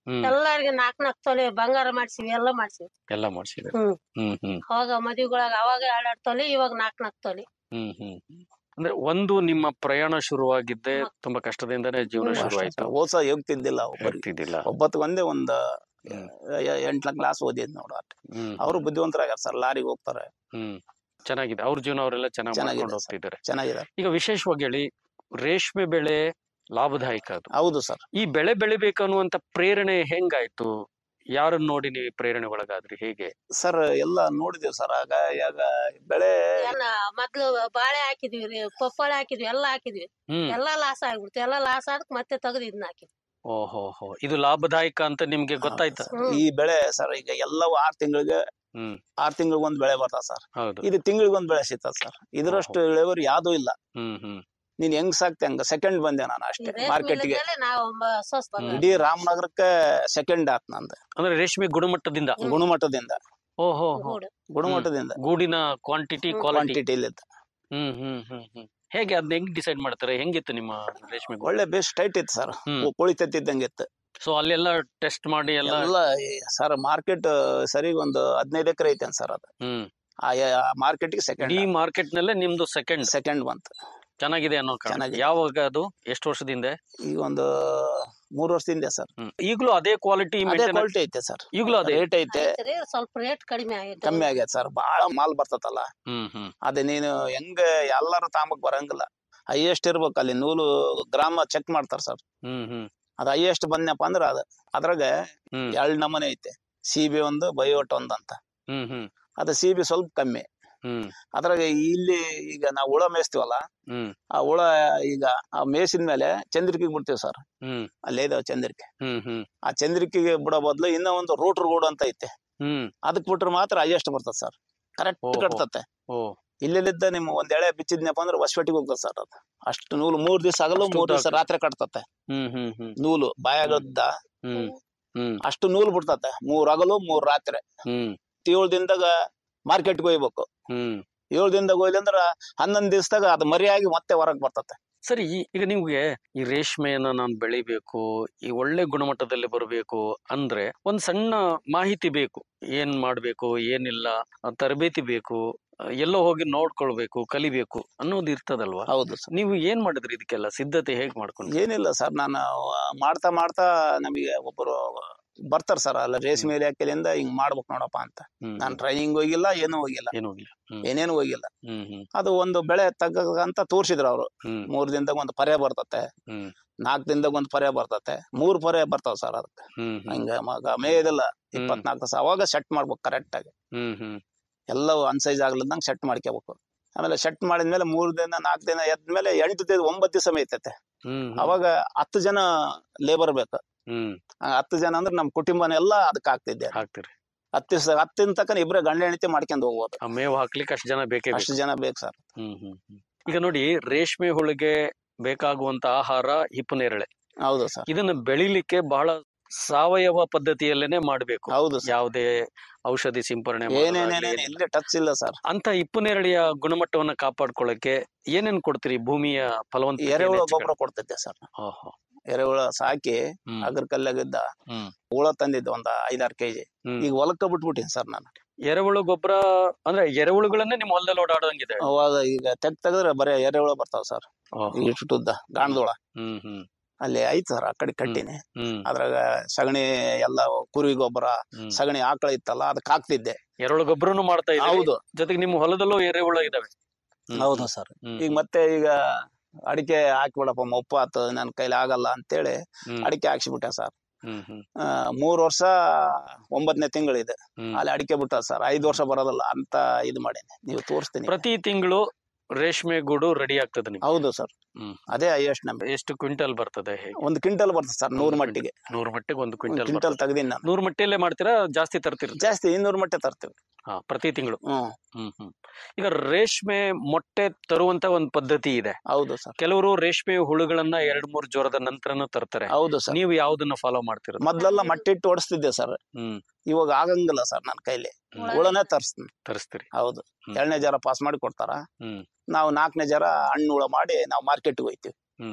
ಹ್ಮ್ ಎಲ್ಲಾರ್ಗೆ ನಾಕ್ ನಾಕ್ ತೊಲೆ ಬಂಗಾರ ಮಾಡ್ಸಿವಿ ಎಲ್ಲ ಮಾಡ್ಸಿವಿ ಎಲ್ಲ ಮಾಡ್ಸಿದ್ದಾರೆ ಹ್ಮ್ ಹ್ಮ್ ಹ್ಮ್ ಅವಾಗ ಮದ್ವಿಗೊಳಗ ಅವಾಗ ಎರಡ್ ತೊಲೆ ಇವಾಗ ನಾಕ್ ನಾಕ್ ತೊಲೆ ಹ್ಮ್ ಹ್ಮ್ ಅಂದ್ರೆ ಒಂದು ನಿಮ್ಮ ಪ್ರಯಾಣ ಶುರುವಾಗಿದ್ದೆ ತುಂಬಾ ಕಷ್ಟದಿಂದನೇ ಜೀವನ ಹ್ಮ್. ಶುರುವಾಯ್ತು ಓದ್ಸ ಹೋಗ್ತಿದ್ದಿಲ್ಲ ಒಬ್ಬರಿಗೆ ಹೋಗ್ತಿದ್ದಿಲ್ಲ ಒಬ್ಬತ್ತು ಒಂದೇ ಒಂದ್ ಹ್ಮ್. ಎಂಟ್ನ ಕ್ಲಾಸ್ ಓದಿದ್ ನೋಡು ಹ್ಮ್ ಅವರು ಬುದ್ಧಿವಂತರಾಗ್ಯಾರ ಸರ್ ಲಾರಿಗೆ ಹೋಗ್ತಾರೆ ಹ್ಮ್ ಚೆನ್ನಾಗಿದೆ ಅವ್ರ ಜೀವನ ಅವರೆಲ್ಲ ಚೆನ್ನಾಗಿ ಚೆನ್ನಾಗಿದೆ ಮಾಡ್ಕೊಂಡು ಸರ್. ಹೋಗ್ತಿದ್ದಾರೆ ಚೆನ್ನಾಗಿದೆ ಈಗ ವಿಶೇಷವಾಗಿ ಹೇಳಿ ರೇಷ್ಮೆ ಬೆಳೆ ಲಾಭದಾಯಕ ಅದು ಹೌದು ಸರ್ ಈ ಬೆಳೆ ಬೆಳಿಬೇಕು ಅನ್ನುವಂತ ಪ್ರೇರಣೆ ಹೆಂಗಾಯ್ತು ಯಾರನ್ನ ನೋಡಿ ನೀವು ಈ ಪ್ರೇರಣೆ ಒಳಗಾದ್ರಿ ಹೇಗೆ ಸರ್ ಎಲ್ಲ ನೋಡಿದೇವ್ ಸರ್ ಆಗ ಈಗ ಬೆಳೆ ಏನ ಮೊದ್ಲು ಬಾಳೆ ಹಾಕಿದ್ವಿ ರೀ ಪಪ್ಪಾಳೆ ಹಾಕಿದ್ವಿ ಎಲ್ಲಾ ಹಾಕಿದ್ವಿ ಹ್ಮ್ ಎಲ್ಲಾ ಲಾಸ್ ಆಗ್ಬಿಡ್ತು ಎಲ್ಲಾ ಲಾಸ್ ಆದಕ್ ಮತ್ತೆ ತೆಗ್ದು ಇದನ್ನ ಹಾಕಿದ್ವಿ ಓಹೋ ಹೋ ಇದು ಲಾಭದಾಯಕ ಅಂತ ನಿಮ್ಗೆ ಗೊತ್ತಾಯ್ತಾ ಹ್ಮ್. ಈ ಬೆಳೆ ಸರ್ ಈಗ ಎಲ್ಲವೂ ಆರ್ ತಿಂಗಳಿಗೆ ಹ್ಮ್ ಆರ್ ತಿಂಗಳಿಗೆ ಒಂದ್ ಬೆಳೆ ಬರ್ತದ ಸರ್ ಹೌದು ಇದು ತಿಂಗಳಿಗೆ ಒಂದ್ ಬೆಳೆ ಸಿಗ್ತದ ಸರ್ ಇದರಷ್ಟು ಇಳುವರಿ ಯಾವ್ದು ಇಲ್ಲ ಹ್ಮ್ ಹ್ಮ್ ನೀನ್ ಹೆಂಗ್ ಸಾಕ್ತೆ ಹಂಗ ಸೆಕೆಂಡ್ ಬಂದೆ ನಾನು ಈ ಅಷ್ಟೇ ರೇಷ್ಮೆ ಮಾರ್ಕೆಟ್ಗೆ ಇಲ್ಲದ್ಮೇಲೆ ನಾವು ಮ- ಸ್ವಸ್ಥ ಬಂದ್ವಿ. ಇಡೀ ರಾಮನಗರಕ್ಕೆ ಸೆಕೆಂಡ್ ಆತ್ ನಂದು ಅಂದ್ರೆ ರೇಷ್ಮೆ ಗುಣಮಟ್ಟದಿಂದ ಹ್ಮ್. ಗುಣಮಟ್ಟದಿಂದ ಓಹೋ ಹೋ ಗೂಡು. ಗುಣಮಟ್ಟದಿಂದ ಗೂಡಿನ ಕ್ವಾಂಟಿಟಿ ಹ್ಮ್. ಕ್ವಾಲಿಟಿ ಕ್ವಾಂಟಿಟಿ ಇಲ್ಲ ಹ್ಮ್ ಹ್ಮ್ ಹ್ಮ್ ಹ್ಮ್ ಹೇಗೆ ಅದನ್ನ ಹೆಂಗ್ ಡಿಸೈಡ್ ಮಾಡ್ತಾರೆ ಹೆಂಗಿತ್ತು ನಿಮ್ಮ ರೇಷ್ಮೆ ಒಳ್ಳೆ ಬೇಸ್ ಟೈಟ್ ಇತ್ತು ಸರ್ ಹ್ಮ್. ಕೋಳಿ ತತ್ತಿದ್ದಂಗೆ ಇತ್ತು ಸೊ ಅಲ್ಲೆಲ್ಲ ಟೆಸ್ಟ್ ಮಾಡಿ ಎಲ್ಲ ಎಲ್ಲ ಸರ್ ಮಾರ್ಕೆಟ್ ಸರಿ ಒಂದು ಹದಿನೈದು ಎಕರೆ ಐತೆ ಸರ್ ಅದು ಹ್ಮ್ ಆ ಮಾರ್ಕೆಟ್ಗೆ ಸೆಕೆಂಡ್ ಇಡೀ ಮಾರ್ಕೆಟ್ ನಲ್ಲೇ ನಿಮ್ದು ಸೆಕೆಂಡ್ ಸೆಕೆಂಡ್ ಬಂತು ಚೆನ್ನಾಗಿದೆ ಅನ್ನೋ ಕಾರಣ ಚೆನ್ನಾಗಿದೆ. ಯಾವಾಗ ಅದು ಎಷ್ಟು ವರ್ಷದಿಂದ ಈಗ ಒಂದು ಮೂರು ವರ್ಷದಿಂದ ಸರ್ ಈಗಲೂ ಅದೇ ಕ್ವಾಲಿಟಿ ಅದೇ ಕ್ವಾಲಿಟಿ ಐತೆ ಸರ್ ಈಗಲೂ ಅದೇ ರೇಟ್ ಐತೆ ಐತ್ರಿ, ಸ್ವಲ್ಪ ರೇಟ್ ಕಡಿಮೆ ಆಗೈತೆ ಕಮ್ಮಿ ಆಗೈತೆ ಸರ್ ಬಹಳ ಮಾಲ್ ಬರ್ತತಲ್ಲ ಹ್ಮ್ ಹ್ಮ್ ಅದೇ ನೀನು ಹೆಂಗ ಎಲ್ಲಾರು ತಾಂಬಕ್ ಬರಂಗಿಲ್ಲ ಹೈಯೆಸ್ಟ್ ಇರ್ಬೇಕು ಅಲ್ಲಿ ನೂಲು ಗ್ರಾಮ ಚೆಕ್ ಮಾಡ್ತಾರ ಸರ್ ಹ್ಮ್ ಹ್ಮ್ ಅದ್ ಹೈಯೆಸ್ಟ್ ಬಂದ್ನಪ್ಪ ಅಂದ್ರ ಅದ ಅದ್ರಾಗ ಹ್ಮ್ ಎರಡ್ ನಮನೆ ಐತೆ ಸಿ ಬಿ ಒಂದು ಬಯೋಟ್ ಒಂದ್ ಅಂತ ಹ್ಮ್ ಹ್ಮ್ ಅದ ಸಿ ಬಿ ಸ್ವಲ್ಪ ಕಮ್ಮಿ ಹ್ಮ್ ಅದ್ರಾಗ ಇಲ್ಲಿ ಈಗ ನಾವು ಹುಳ ಮೇಯಿಸ್ತೀವಲ್ಲ ಹ್ಮ್ ಆ ಹುಳ ಈಗ ಆ ಮೇಯಿಸಿದ ಮೇಲೆ ಚಂದ್ರಿಕೆಗೆ ಬಿಡ್ತೀವಿ ಸರ್ ಹ್ಮ್ ಅಲ್ಲೇ ಇದಾವ ಚಂದ್ರಿಕೆ ಹ್ಮ್ ಹ್ಮ್ ಆ ಚಂದ್ರಿಕೆಗೆ ಬಿಡೋ ಬದ್ಲು ಇನ್ನೂ ಒಂದು ರೂಟ್ರ್ ಗೂಡು ಅಂತ ಐತೆ ಹ್ಮ್ ಅದಕ್ ಬಿಟ್ರೆ ಮಾತ್ರ ಹೈಯೆಸ್ಟ್ ಬರ್ತದೆ ಸರ್ ಕರೆಕ್ಟ್ ಓಹೋ. ಕಟ್ತತೆ ಓ ಇಲ್ಲಿದ್ದ ನಿಮ್ ಒಂದ್ ಎಳೆ ಬಿಚ್ಚಿದ್ನಪ್ಪ ಅಂದ್ರೆ ಹೊಸಪೇಟೆಗೆ ಹೋಗ್ತದೆ ಸರ್ ಅದು ಅಷ್ಟು ನೂಲು ಮೂರ್ ದಿವಸ ಆಗಲು ಅಷ್ಟು ಮೂರ್ ದಿವಸ ಉದ್ದ ರಾತ್ರಿ ಕಟ್ತತೆ ಹ್ಮ್ ಹ್ಮ್ ಹ್ಮ್ ನೂಲು ಬಾಯಾಗದ್ದ ಹ್ಮ್ ಹ್ಮ್ ಅಷ್ಟು ನೂಲು ಬಿಡ್ತತೆ ಮೂರ್ ಹಗಲು ಮೂರ್ ರಾತ್ರಿ ಹ್ಮ್ ಏಳು ದಿನದಾಗ ಮಾರ್ಕೆಟ್ಗೆ ಹೋಗ್ಬೇಕು ಹ್ಮ್ ಏಳು ದಿನದಾಗ ಹೋಯ್ಲಿ ಅಂದ್ರ ಹನ್ನೊಂದ್ ದಿವಸದಾಗ ಅದು ಮರಿಯಾಗಿ ಮತ್ತೆ ಹೊರಗ್ ಬರ್ತತೆ ಸರಿ ಈ- ಈಗ ನಿಮ್ಗೆ ಈ ರೇಷ್ಮೆಯನ್ನ ನಾನು ಬೆಳಿಬೇಕು ಈ ಒಳ್ಳೆ ಗುಣಮಟ್ಟದಲ್ಲಿ ಬರಬೇಕು ಅಂದ್ರೆ ಒಂದ್ ಸಣ್ಣ ಮಾಹಿತಿ ಬೇಕು ಏನ್ ಮಾಡ್ಬೇಕು ಏನಿಲ್ಲ ಆ ತರಬೇತಿ ಬೇಕು ಆ, ಎಲ್ಲೋ ಹೋಗಿ ನೋಡ್ಕೊಳ್ಬೇಕು ಕಲಿಬೇಕು ಅನ್ನೋದು ಇರ್ತದಲ್ವಾ ಹೌದು ಸರ್ ನೀವು ಏನ್ ಮಾಡಿದ್ರಿ ಇದಕ್ಕೆಲ್ಲ ಸಿದ್ಧತೆ ಹೇಗ್ ಮಾಡ್ಕೊಂಡ್ರಿ ಏನಿಲ್ಲ ಸರ್ ನಾನು ಮಾಡ್ತಾ ಮಾಡ್ತಾ ನಮಗೆ ಒಬ್ಬರು ಬರ್ತಾರ ಸರ್ ಅಲ್ಲ ರೇಷ್ಮೆ ಇಲಾಖೆಲಿಂದ ಹಿಂಗ್ ಮಾಡ್ಬೇಕು ನೋಡಪ್ಪ ಅಂತ ಹ್ಮ್ ನಾನ್ ಟ್ರೈನಿಂಗ್ ಹೋಗಿಲ್ಲ ಏನೂ ಹೋಗಿಲ್ಲ ಏನು ಹೋಗಿಲ್ಲ ಹ್ಮ್ ಏನೇನು ಹೋಗಿಲ್ಲ ಹ್ಮ್ ಹ್ಮ್ ಅದು ಒಂದು ಬೆಳೆ ತಗ್ಗಂತ ತೋರ್ಸಿದ್ರು ಅವ್ರು ಹ್ಮ್ ಮೂರ್ ದಿನದಾಗ ಒಂದ್ ಪರ್ಯ ಬರ್ತತೆ ಹ್ಮ್ ನಾಲ್ಕ್ ದಿನದಾಗ ಒಂದ್ ಪರ್ಯ ಬರ್ತತೆ ಮೂರ್ ಪರ್ಯ ಬರ್ತಾವ ಸರ್ ಅದಕ್ಕೆ ಹ್ಮ್ ಹ್ಮ್ ಹಂಗ ಮಗ ಮೇಯದಿಲ್ಲ ಇಪ್ಪತ್ನಾಲ್ಕು ತಾಸ ಅವಾಗ ಸೆಟ್ ಮಾಡ್ಬೇಕು ಕರೆಕ್ಟ್ ಆಗಿ ಹ್ಮ್ ಹ್ಮ್ ಎಲ್ಲವೂ ಅನ್ಸೈಜ್ ಆಗ್ಲದಂಗ್ ಸೆಟ್ ಮಾಡ್ಕೋಬೇಕು ಆಮೇಲೆ ಸೆಟ್ ಮಾಡಿದ್ಮೇಲೆ ಮೂರ್ ದಿನ ನಾಲ್ಕು ದಿನ ಎದ್ಮೇಲೆ ಎಂಟು ದಿನ ಒಂಬತ್ತು ದಿವಸ ಮೇಯ್ತೈತೆ ಹ್ಮ್ ಹ್ಮ್ ಅವಾಗ ಹತ್ತು ಜನ ಲೇಬರ್ ಬೇಕು ಹ್ಮ್ ಆ ಹತ್ತು ಜನ ಅಂದ್ರೆ ನಮ್ ಕುಟುಂಬನೆಲ್ಲ ಅದಕ್ಕೆ ಆಗ್ತಿದ್ದೆ ಹಾಕ್ತಿರಿ ಹತ್ತು ದಿವಸ ಹತ್ತಿನ ತಕ್ಕ ಇಬ್ರೇ ಗಂಡ ಹೆಂಡತಿ ಮಾಡ್ಕೊಂಡು ಹೋಗ್ಬೋದು ಆ ಮೇವು ಹಾಕ್ಲಿಕ್ಕೆ ಅಷ್ಟು ಜನ ಬೇಕೇ ಬೇಕು ಅಷ್ಟು ಜನ ಬೇಕು ಸರ್ ಹ್ಮ್ ಹ್ಮ್ ಹ್ಮ್. ಈಗ ನೋಡಿ ರೇಷ್ಮೆ ಹುಳುಗೆ ಬೇಕಾಗುವಂತ ಆಹಾರ ಹಿಪ್ಪು ನೇರಳೆ ಹೌದು ಸರ್ ಇದನ್ನ ಬೆಳಿಲಿಕ್ಕೆ ಬಹಳ ಸಾವಯವ ಪದ್ಧತಿಯಲ್ಲೇನೆ ಮಾಡ್ಬೇಕು ಹೌದು ಸರ್ ಯಾವುದೇ ಔಷಧಿ ಸಿಂಪರಣೆ ಮಾಡೋದಾಗ್ಲಿ ಏನೇನೇನೇನು ಏನಿಲ್ಲ. ಇಲ್ಲಿ ಟಚ್ ಇಲ್ಲ ಸರ್ ಅಂತ ಹಿಪ್ಪು ನೇರಳೆಯ ಗುಣಮಟ್ಟವನ್ನ ಕಾಪಾಡ್ಕೊಳ್ಳಕ್ಕೆ ಏನೇನ್ ಕೊಡ್ತೀರಿ ಭೂಮಿಯ ಫಲವಂತ ಎರೆಹುಳ ಗೊಬ್ಬರ ಕೊಡ್ತೈತೆ ಸರ್ ಎರೆಹುಳ ಸಾಕಿ ಹ್ಮ್. ಅಗ್ರ ಕಲ್ಲಾಗಿದ್ದ ಹ್ಮ್. ಹುಳ ತಂದಿದ್ದೆ ಒಂದ್ ಐದಾರು ಕೆಜಿ ಹ್ಮ್. ಈಗ ಹೊಲಕ್ಕ ಬಿಟ್ಬಿಟ್ಟಿನಿ ಸರ್ ನಾನು ಎರೆಹುಳು ಗೊಬ್ಬರ ಅಂದ್ರೆ ಎರೆಹುಳುಗಳನ್ನೇ ನಿಮ್ ಹೊಲದಲ್ಲಿ ಓಡಾಡೋಂಗಿದೆ ಅವಾಗ ಈಗ ತೆಗ್ ತೆಗೆದ್ರೆ ಬರೀ ಎರೆಹುಳ ಬರ್ತಾವ ಸರ್ ಓಹೋ. ಇಷ್ಟುದ್ದ ಗಾಣದೊಳ ಹ್ಮ್ ಹ್ಮ್ ಅಲ್ಲಿ ಐತ್ ಸರ್ ಆ ಕಡೆ ಕಟ್ಟಿನಿ ಹ್ಮ್ ಅದ್ರಾಗ ಸಗಣಿ ಎಲ್ಲ ಕುರಿ ಗೊಬ್ಬರ ಹ್ಮ್. ಸಗಣಿ ಆಕಳ ಇತ್ತಲ್ಲ ಅದಕ್ಕೆ ಹಾಕ್ತಿದ್ದೆ ಎರೆಹುಳು ಗೊಬ್ಬರನು ಮಾಡ್ತಾ ಇದ್ದೀವಿ ಹೌದು ಜೊತೆಗೆ ನಿಮ್ಮ ಹೊಲದಲ್ಲೂ ಎರೆಹುಳ ಇದಾವೆ ಹ್ಮ್. ಹೌದು ಸರ್ ಹ್ಮ್. ಈಗ ಮತ್ತೆ ಈಗ ಅಡಿಕೆ ಹಾಕ್ಬಿಡಪ್ಪ ಒಪ್ಪ ಆತು ನನ್ ಕೈಲಿ ಆಗಲ್ಲ ಅಂತೇಳಿ ಹ್ಮ್. ಅಡಿಕೆ ಹಾಕ್ಸಿಬಿಟ್ಟೆ ಸರ್ ಹ್ಮ್ ಹ್ಮ್ ಆ, ಮೂರ್ ವರ್ಷ ಒಂಬತ್ತನೇ ತಿಂಗಳಿದೆ ಹ್ಮ್. ಅಲ್ಲಿ ಅಡಿಕೆ ಬಿಟ್ಟ ಸರ್ ಐದ್ ವರ್ಷ ಬರೋದಲ್ಲ ಅಂತ ಇದು ಮಾಡೀನಿ ನೀವು ತೋರಿಸ್ತೀನಿ ಪ್ರತಿ ತಿಂಗಳು ರೇಷ್ಮೆ ಗೂಡು ರೆಡಿ ಆಗ್ತದೆ ನಿಮ್ಗೆ ಹೌದು ಸರ್ ಹ್ಮ್. ಅದೇ ಹೈಯೆಸ್ಟ್ ನಮ್ಗೆ ಎಷ್ಟು ಕ್ವಿಂಟಲ್ ಬರ್ತದೆ ಹೇಗೆ ಒಂದು ಕ್ವಿಂಟಲ್ ಬರ್ತದೆ ಸರ್ ನೂರ್ ಒಂದು ಮಟ್ಟಿಗೆ ನೂರು ಮಟ್ಟಿಗೆ ಒಂದು ಒಂದು ಕ್ವಿಂಟಲ್ ಕ್ವಿಂಟಲ್ ತೆಗ್ದೀನಿ ನಾನು ನೂರು ಮಟ್ಟಿಯಲ್ಲೇ ಮಾಡ್ತೀರಾ ಜಾಸ್ತಿ ತರ್ತೀರ ಜಾಸ್ತಿ ಇನ್ನೂರು ಮಟ್ಟೆ ತರ್ತೀವಿ ಹಾ ಪ್ರತಿ ತಿಂಗಳು ಹ್ಮ್ ಹ್ಮ್ ಹ್ಮ್ ಈಗ ರೇಷ್ಮೆ ಮೊಟ್ಟೆ ತರುವಂತ ಒಂದು ಪದ್ಧತಿ ಇದೆ ಹೌದು ಸರ್ ಕೆಲವರು ರೇಷ್ಮೆ ಹುಳುಗಳನ್ನ ಎರಡ್ ಮೂರ್ ಜ್ವರದ ನಂತರನೂ ತರ್ತಾರೆ ಹೌದು ಸರ್ ನೀವು ಯಾವ್ದನ್ನ ಫಾಲೋ ಮಾಡ್ತೀರ ಮೊದ್ಲೆಲ್ಲ ಮಟ್ಟಿಟ್ಟು ಓಡಿಸ್ತಿದ್ದೆ ಸರ್ ಹ್ಮ್ ಇವಾಗ ಆಗಂಗಿಲ್ಲ ಸರ್ ನನ್ನ ಕೈಲಿ ಹ್ಮ್. ಹುಳನೇ ತರಿಸ್ತೀನಿ ತರಿಸ್ತೀರಿ ಹೌದು ಹ್ಮ್. ಎರಡನೇ ಜರ ಪಾಸ್ ಮಾಡಿ ಕೊಡ್ತಾರ ಹ್ಮ್ ನಾವು ನಾಲ್ಕನೇ ಜರ ಹಣ್ಣು ಹುಳ ಮಾಡಿ ನಾವು ಮಾರ್ಕೆಟ್ಗೆ ಹೋಯ್ತೀವಿ ಹ್ಮ್ ಹ್ಮ್